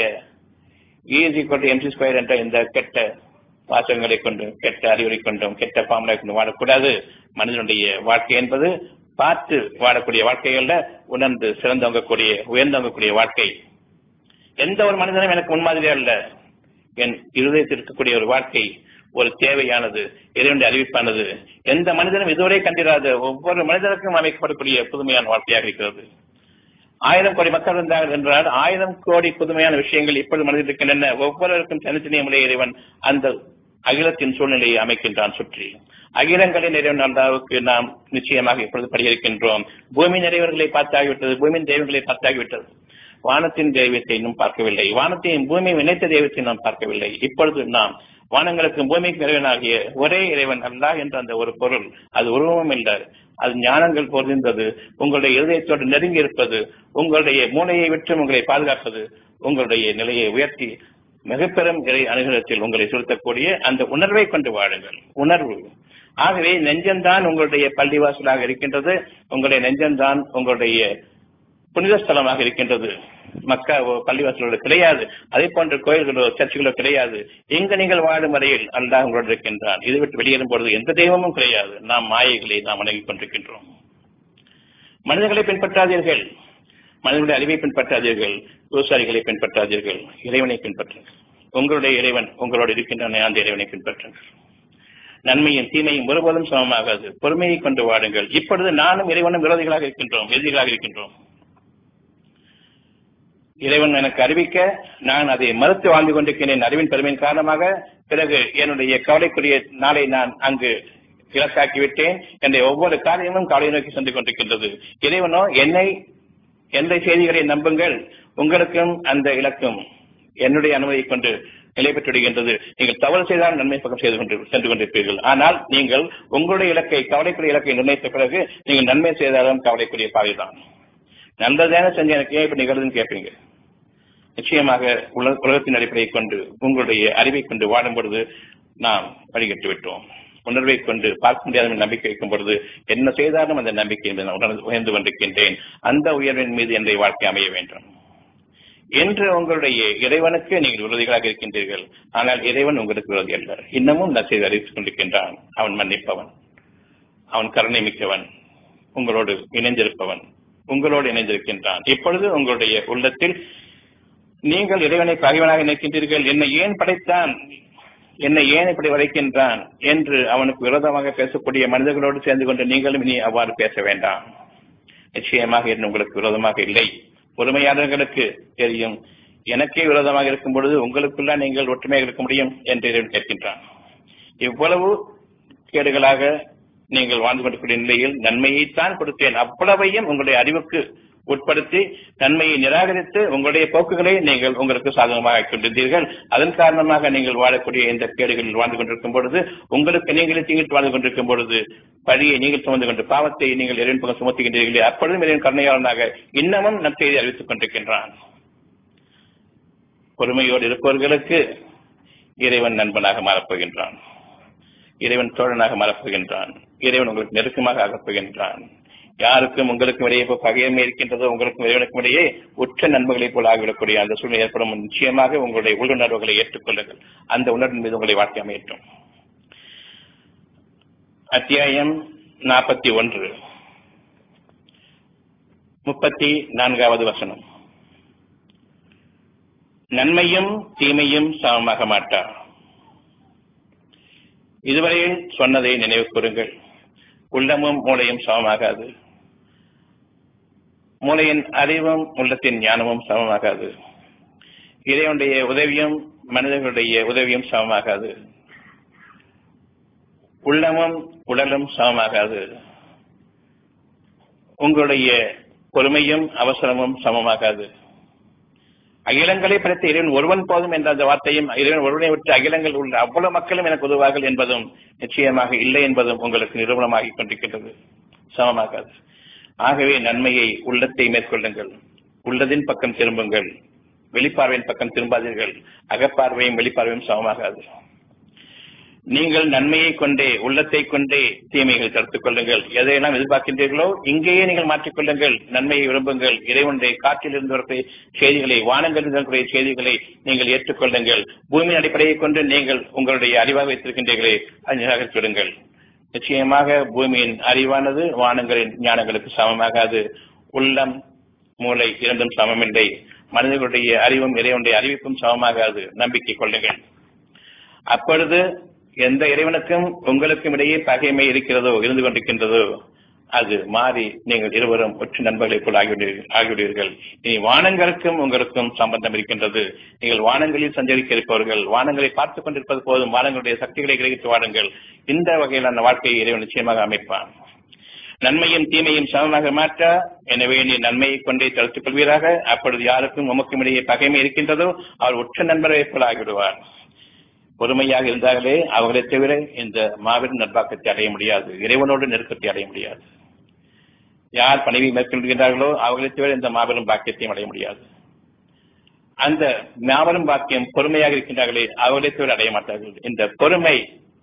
A: ஈஸி கொண்டு எம்சி ஸ்கொயர் என்ற இந்த கெட்ட வாசகங்களை கொண்டு கெட்ட அறிவுரை கொண்டும் கெட்ட பாம்பனை கொண்டு வாழக்கூடாது மனிதனுடைய வாழ்க்கை என்பது பார்த்து வாழக்கூடிய வாழ்க்கைகள்ல உணர்ந்து சிறந்தவங்கக்கூடிய உயர்ந்தவங்கக்கூடிய வாழ்க்கை எந்த ஒரு மனிதனும் எனக்கு முன்மாதிரி அல்ல என் இருதயத்தில் இருக்கக்கூடிய ஒரு வாழ்க்கை ஒரு தேவையானது இறைவனுடைய அறிவிப்பானது எந்த மனிதனும் இதுவரை கண்டிராத ஒவ்வொரு மனிதனுக்கும் அமைக்கப்படக்கூடிய புதுமையான வாழ்க்கையாக இருக்கிறது ஆயிரம் கோடி மக்கள் இருந்தார்கள் என்றால் ஆயிரம் கோடி புதுமையான விஷயங்கள் இப்பொழுது மனதில் இருக்கின்றன ஒவ்வொருவருக்கும் தனித்தனிய முறை இறைவன் அந்த அகிலத்தின் சூழ்நிலையை அமைக்கின்றான் சுற்றி அகிலங்களின் இறைவன் அல்லாவுக்கு நாம் நிச்சயமாக இப்பொழுது படியிருக்கின்றோம் பூமி நிறைவர்களை பார்த்தாகிவிட்டது பூமியின் தெய்வங்களை பார்த்தாகிவிட்டது வானத்தின் தெய்வத்தை இன்னும் பார்க்கவில்லை வானத்தையும் பூமியை இணைத்த தெய்வத்தை நாம் பார்க்கவில்லை இப்பொழுது நாம் வானங்களுக்கும் பூமிக்கு இறைவனாகிய ஒரே இறைவன் அல்லாஹ் என்ற அந்த ஒரு பொருள் அது உருவமும் இல்லை அது ஞானங்கள் பொருந்தது உங்களுடைய இருதயத்தோடு நெருங்கி இருப்பது உங்களுடைய மூளையை விட்டு உங்களை பாதுகாப்பது உங்களுடைய நிலையை உயர்த்தி மிகப்பெரும் இறை அனுகிரகத்தில் உங்களை செலுத்தக்கூடிய அந்த உணர்வை கொண்டு வாழுங்கள் உணர்வு ஆகவே நெஞ்சம்தான் உங்களுடைய பள்ளிவாசலாக இருக்கின்றது உங்களுடைய நெஞ்சம்தான் உங்களுடைய புனித ஸ்தலமாக இருக்கின்றது மக்கா பள்ளிவாசலோடு கிடையாது அதே போன்ற கோயில்களோ சர்ச்சுகளோ கிடையாது எங்க நீங்கள் வாழும் வரையில் அல்லாஹ் உங்களோடு இருக்கின்றான் இதை விட்டு வெளியேறும் பொழுது எந்த தெய்வமும் கிடையாது நாம் மாயைகளை நாம் வணங்கிக் கொண்டிருக்கின்றோம் மனிதர்களை பின்பற்றாதீர்கள் மனிதனுடைய அறிவை பின்பற்றாதீர்கள் விவசாயிகளை பின்பற்றாதீர்கள் இறைவனை பின்பற்றுங்கள் உங்களுடைய இறைவன் உங்களோடு இருக்கின்றன அந்த இறைவனை பின்பற்றுங்கள் நன்மையும் தீமையும் ஒருபோதும் சமமாகாது பொறுமையை கொண்டு வாடுங்கள் இப்பொழுது நானும் இறைவனும் விரோதிகளாக இருக்கின்றோம் எதிரிகளாக இருக்கின்றோம் இறைவன் எனக்கு அறிவிக்க நான் அதை மறுத்து வாழ்ந்து கொண்டிருக்கிறேன் அறிவின் பெருமையின் காரணமாக பிறகு என்னுடைய கவலைக்குரிய நாளை நான் அங்கு இலக்காக்கி விட்டேன் என்னுடைய ஒவ்வொரு காரியமும் கவலை நோக்கி சென்று கொண்டிருக்கின்றது இறைவனோ என்னை எந்த செய்திகளை நம்புங்கள் உங்களுக்கும் அந்த இலக்கும் என்னுடைய அனுமதியை கொண்டு நிலை பெற்றுவிடுகின்றது நீங்கள் தவறு செய்தால் நன்மை பக்கம் செய்து கொண்டு சென்று கொண்டிருப்பீர்கள் ஆனால் நீங்கள் உங்களுடைய இலக்கை கவலைக்குரிய இலக்கை நிர்ணயித்த பிறகு நீங்கள் நன்மை செய்தாலும் கவலைக்குரிய பாதைதான் நல்லதான செஞ்சு எனக்கு ஏன் இப்ப நிகழ்துன்னு கேட்பீங்க நிச்சயமாக உலகத்தின் அடிப்படையை கொண்டு உங்களுடைய அறிவை கொண்டு வாடும் பொழுது நாம் வழிகட்டு விட்டோம் உணர்வை கொண்டு பார்க்க முடியாத நம்பிக்கை வைக்கும் பொழுது என்ன செய்தாலும் அந்த நம்பிக்கை நான் உணர்ந்து உயர்ந்து கொண்டிருக்கின்றேன் அந்த உயர்வின் மீது என்னுடைய வாழ்க்கை அமைய வேண்டும் என்று உங்களுடைய இறைவனுக்கு நீங்கள் விரோதிகளாக இருக்கின்றீர்கள் ஆனால் இறைவன் உங்களுக்கு விரோதி அல்ல இன்னமும் நச்சை அறிவித்துக் கொண்டிருக்கின்றான் அவன் மன்னிப்பவன் அவன் கருணை மிக்கவன் உங்களோடு இணைந்திருப்பவன் உங்களோடு இணைந்திருக்கின்றான் இப்பொழுது உங்களுடைய உள்ளத்தில் நீங்கள் இறைவனை பகைவனாக நிற்கின்றீர்கள் என்னை ஏன் படைத்தான் என்னை ஏன் இப்படி வளைக்கின்றான் என்று அவனுக்கு விரோதமாக பேசக்கூடிய மனிதர்களோடு சேர்ந்து கொண்டு நீங்களும் இனி அவ்வாறு பேச வேண்டாம் நிச்சயமாக என்ன உங்களுக்கு விரோதமாக இல்லை பொறுமையாளர்களுக்கு தெரியும் எனக்கே விரோதமாக இருக்கும் பொழுது உங்களுக்குள்ள நீங்கள் ஒற்றுமையாக இருக்க முடியும் என்று இறைவன் கேட்கின்றான் இவ்வளவு கேடுகளாக நீங்கள் வாழ்ந்து கொண்டிருக்கிற நிலையில் நன்மையைத்தான் கொடுத்தேன் அவ்வளவையும் உங்களுடைய அறிவுக்கு உட்படுத்தி நன்மையை நிராகரித்து உங்களுடைய போக்குகளை நீங்கள் உங்களுக்கு சாதகமாக கொண்டிருந்தீர்கள் அதன் காரணமாக நீங்கள் வாழக்கூடிய இந்த கேடுகளில் வாழ்ந்து கொண்டிருக்கும் பொழுது உங்களுக்கு நீங்களே தீங்கிட்டு வாழ்ந்து கொண்டிருக்கும் பொழுது பழியை நீங்கள் சுமந்து கொண்டு பாவத்தை நீங்கள் இறைவன் பக்கம் சுமத்துகின்றீர்களே அப்பொழுதும் இறைவன் கருணையாளனாக இன்னமும் நற்செய்தி அறிவித்துக் கொண்டிருக்கின்றான் பொறுமையோடு இருப்பவர்களுக்கு இறைவன் நண்பனாக மாறப்போகின்றான் இறைவன் தோழனாக மாறப்போகின்றான் இறைவன் உங்களுக்கு நெருக்கமாக ஆகப்போகின்றான் யாருக்கும் உங்களுக்கும் இடையே இப்போ பகையமே இருக்கின்றதோ உங்களுக்கும் இறைவனுக்கும் இடையே உற்ற நண்பர்களைப் போல ஆகிவிடக்கூடிய அந்த சூழ்நிலை ஏற்படும் நிச்சயமாக உங்களுடைய உள்ளுணர்வுகளை ஏற்றுக்கொள்ளுங்கள் அந்த உணர்வின் மீது உங்களை வாழ்க்கை அமையட்டும் அத்தியாயம் நாற்பத்தி ஒன்று முப்பத்தி நான்காவது வசனம் நன்மையும் தீமையும் சமமாக மாட்டார் இதுவரையில் சொன்னதை நினைவு கூறுங்கள் உள்ளமும் மூளையும் சமமாகாது மூளையின் அறிவும் உள்ளத்தின் ஞானமும் சமமாகாது இறைவனுடைய உதவியும் மனிதர்களுடைய உதவியும் சமமாகாது உள்ளமும் உடலும் சமமாகாது உங்களுடைய பொறுமையும் அவசரமும் சமமாகாது அகிலங்களை படைத்த இறைவன் ஒருவன் போதும் என்ற அந்த வார்த்தையும் இறைவன் ஒருவனை விட்டு அகிலங்கள் உள்ள அவ்வளவு மக்களும் எனக்கு உதவார்கள் என்பதும் நிச்சயமாக இல்லை என்பதும் உங்களுக்கு நிரூபணமாகிக் கொண்டிருக்கின்றது சமமாகாது ஆகவே நன்மையை உள்ளத்தை மேற்கொள்ளுங்கள் உள்ளதின் பக்கம் திரும்புங்கள் வெளிப்பார்வையின் பக்கம் திரும்பாதீர்கள் அகப்பார்வையும் வெளிப்பார்வையும் சமமாகாது நீங்கள் நன்மையை கொண்டே உள்ளத்தை கொண்டே தீமைகள் தடுத்துக் கொள்ளுங்கள் எதையெல்லாம் எதிர்பார்க்கின்றீர்களோ இங்கேயே நீங்கள் மாற்றிக்கொள்ளுங்கள் நன்மையை விரும்புங்கள் இறைவனுடைய காற்றில் இருந்து வரக்கூடிய செய்திகளை வானங்களில் இருக்கக்கூடிய செய்திகளை நீங்கள் ஏற்றுக்கொள்ளுங்கள் பூமியின் அடிப்படையை கொண்டு நீங்கள் உங்களுடைய அறிவாக வைத்திருக்கின்றீர்களே அதை நிராகரித்துவிடுங்கள் நிச்சயமாக பூமியின் அறிவானது வானங்களின் ஞானங்களுக்கு சமமாகாது உள்ளம் மூளை இரண்டும் சமமில்லை மனிதர்களுடைய அறிவும் இறைவனுடைய அறிவிப்பும் சமமாகாது நம்பிக்கை கொள்ளுங்கள் அப்பொழுது எந்த இறைவனுக்கும் உங்களுக்கும் இடையே பகைமை இருக்கிறதோ இருந்து கொண்டிருக்கின்றதோ அது மாறி நீங்கள் இருவரும் ஒற்று நண்பர்களைப் போல் ஆகிவிடுவீர்கள் இனி வானங்களுக்கும் உங்களுக்கும் சம்பந்தம் இருக்கின்றது நீங்கள் வானங்களில் சஞ்சரிக்க இருப்பவர்கள் வானங்களை பார்த்துக் கொண்டிருப்பது போதும் வானங்களுடைய சக்திகளை கிரகித்து வாடுங்கள் இந்த வகையிலான வாழ்க்கையை இறைவன் நிச்சயமாக அமைப்பான் நன்மையும் தீமையும் சமமாக மாற்ற எனவே நீ நன்மையை கொண்டே தடுத்துக் கொள்வீராக அப்பொழுது யாருக்கும் உமக்கும் இடையே பகைமை இருக்கின்றதோ அவர் உற்ற நண்பரை போல் ஆகிவிடுவார் பொறுமையாக இருந்தார்களே அவர்களை தவிர இந்த மாபெரும் நட்பாக்கத்தை அடைய முடியாது இறைவனோடு நெருக்கத்தை அடைய முடியாது யார் பணிவை மேற்கொள்கின்றார்களோ அவர்களை தவிர இந்த மாபெரும் பாக்கியத்தையும் அடைய முடியாது அந்த மாபெரும் பாக்கியம் பொறுமையாக இருக்கின்றார்களே அவர்களை தவிர அடைய மாட்டார்கள் இந்த பொறுமை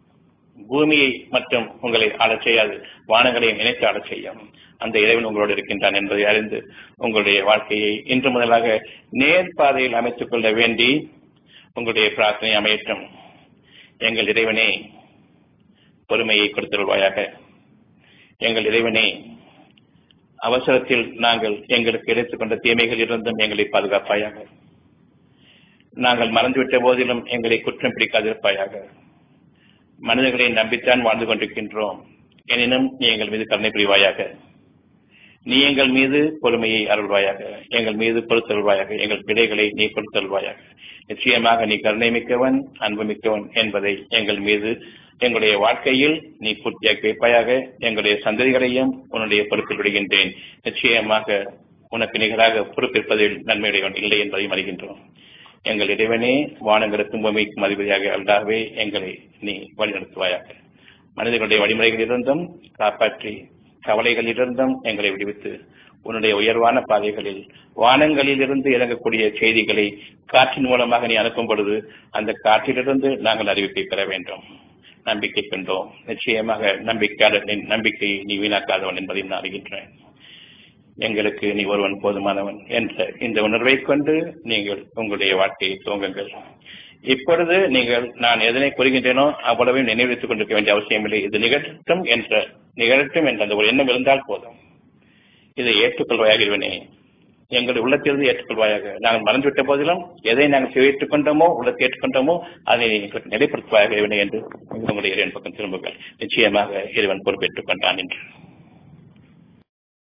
A: பூமியை மற்றும் உங்களை ஆளச் செய்யாது வானங்களையும் இணைத்து ஆளச் செய்யும் அந்த இறைவன் உங்களோடு இருக்கின்றான் என்பதை அறிந்து உங்களுடைய வாழ்க்கையை இன்று முதலாக நேர்பாதையில் அமைத்துக் கொள்ள வேண்டி உங்களுடைய பிரார்த்தனை அமையட்டும் எங்கள் இறைவனே பொறுமையை கொடுத்துள்வாயாக எங்கள் இறைவனே அவசரத்தில் நாங்கள் எங்களுக்கு எடுத்துக் கொண்ட தீமைகள் இருந்தும் எங்களை பாதுகாப்பாயாக நாங்கள் மறந்துவிட்ட போதிலும் எங்களை குற்றம் பிடிக்காதிருப்பாயாக மனிதர்களை நம்பித்தான் வாழ்ந்து கொண்டிருக்கின்றோம் எனினும் நீ எங்கள் மீது கருணை புரிவாயாக நீ எங்கள் மீது பொறுமையை அருள்வாயாக எங்கள் மீது பொறுத்தருள்வாயாக எங்கள் பிழைகளை நீ பொறுத்தருள்வாயாக நிச்சயமாக நீ கருணை மிக்கவன் அன்பு மிக்கவன் என்பதை எங்கள் மீது எங்களுடைய வாழ்க்கையில் நீ பூர்த்தியாக்கி வைப்பாயாக எங்களுடைய சந்ததிகளையும் உன்னுடைய பொறுப்பில் விடுகின்றேன் நிச்சயமாக உனக்கு நிகராக பொறுப்பேற்பதில் நன்மையுடையவன் இல்லை என்பதையும் அறிகின்றோம் எங்கள் இறைவனே வானங்களுக்கும் பூமிக்கும் அதிபதியாக அல்லாகவே எங்களை நீ வழிநடத்துவாயாக மனிதர்களுடைய வழிமுறைகளிலிருந்தும் காப்பாற்றி கவலைகளிலிருந்தும் எங்களை விடுவித்து உன்னுடைய உயர்வான பாதைகளில் வானங்களில் இருந்து இறங்கக்கூடிய செய்திகளை காற்றின் மூலமாக நீ அனுப்பும் பொழுது அந்த காற்றிலிருந்து நாங்கள் அறிவிப்பை பெற வேண்டும் நம்பிக்கை கொண்டோம் நிச்சயமாக நம்பிக்கையாளர்களின் நம்பிக்கையை நீ வீணாக்காதவன் என்பதை நான் அறிகின்றேன் எங்களுக்கு நீ ஒருவன் போதுமானவன் என்ற இந்த உணர்வை கொண்டு நீங்கள் உங்களுடைய வாழ்க்கையை துவங்குங்கள் இப்பொழுது நீங்கள் நான் எதனை கூறுகின்றேனோ அவ்வளவையும் நினைவித்துக் கொண்டிருக்க வேண்டிய அவசியமில்லை இது நிகழட்டும் என்ற நிகழட்டும் என்ற அந்த ஒரு எண்ணம் இருந்தால் போதும் இதை ஏற்றுக்கொள்வாயாக இவனே எங்களுடைய உள்ளத்திலிருந்து ஏற்றுக்கொள்வாயாக நாங்கள் மறந்துவிட்ட போதிலும் எதை நாங்கள் ஏற்றுக்கொண்டோமோ உள்ளத்தை ஏற்றுக்கொண்டோமோ அதை நிலைப்படுத்துவாயாக இவனே என்று உங்களுடைய இறைவன் பக்கம் திரும்புங்கள் நிச்சயமாக இறைவன் பொறுப்பேற்றுக் கொண்டான் என்று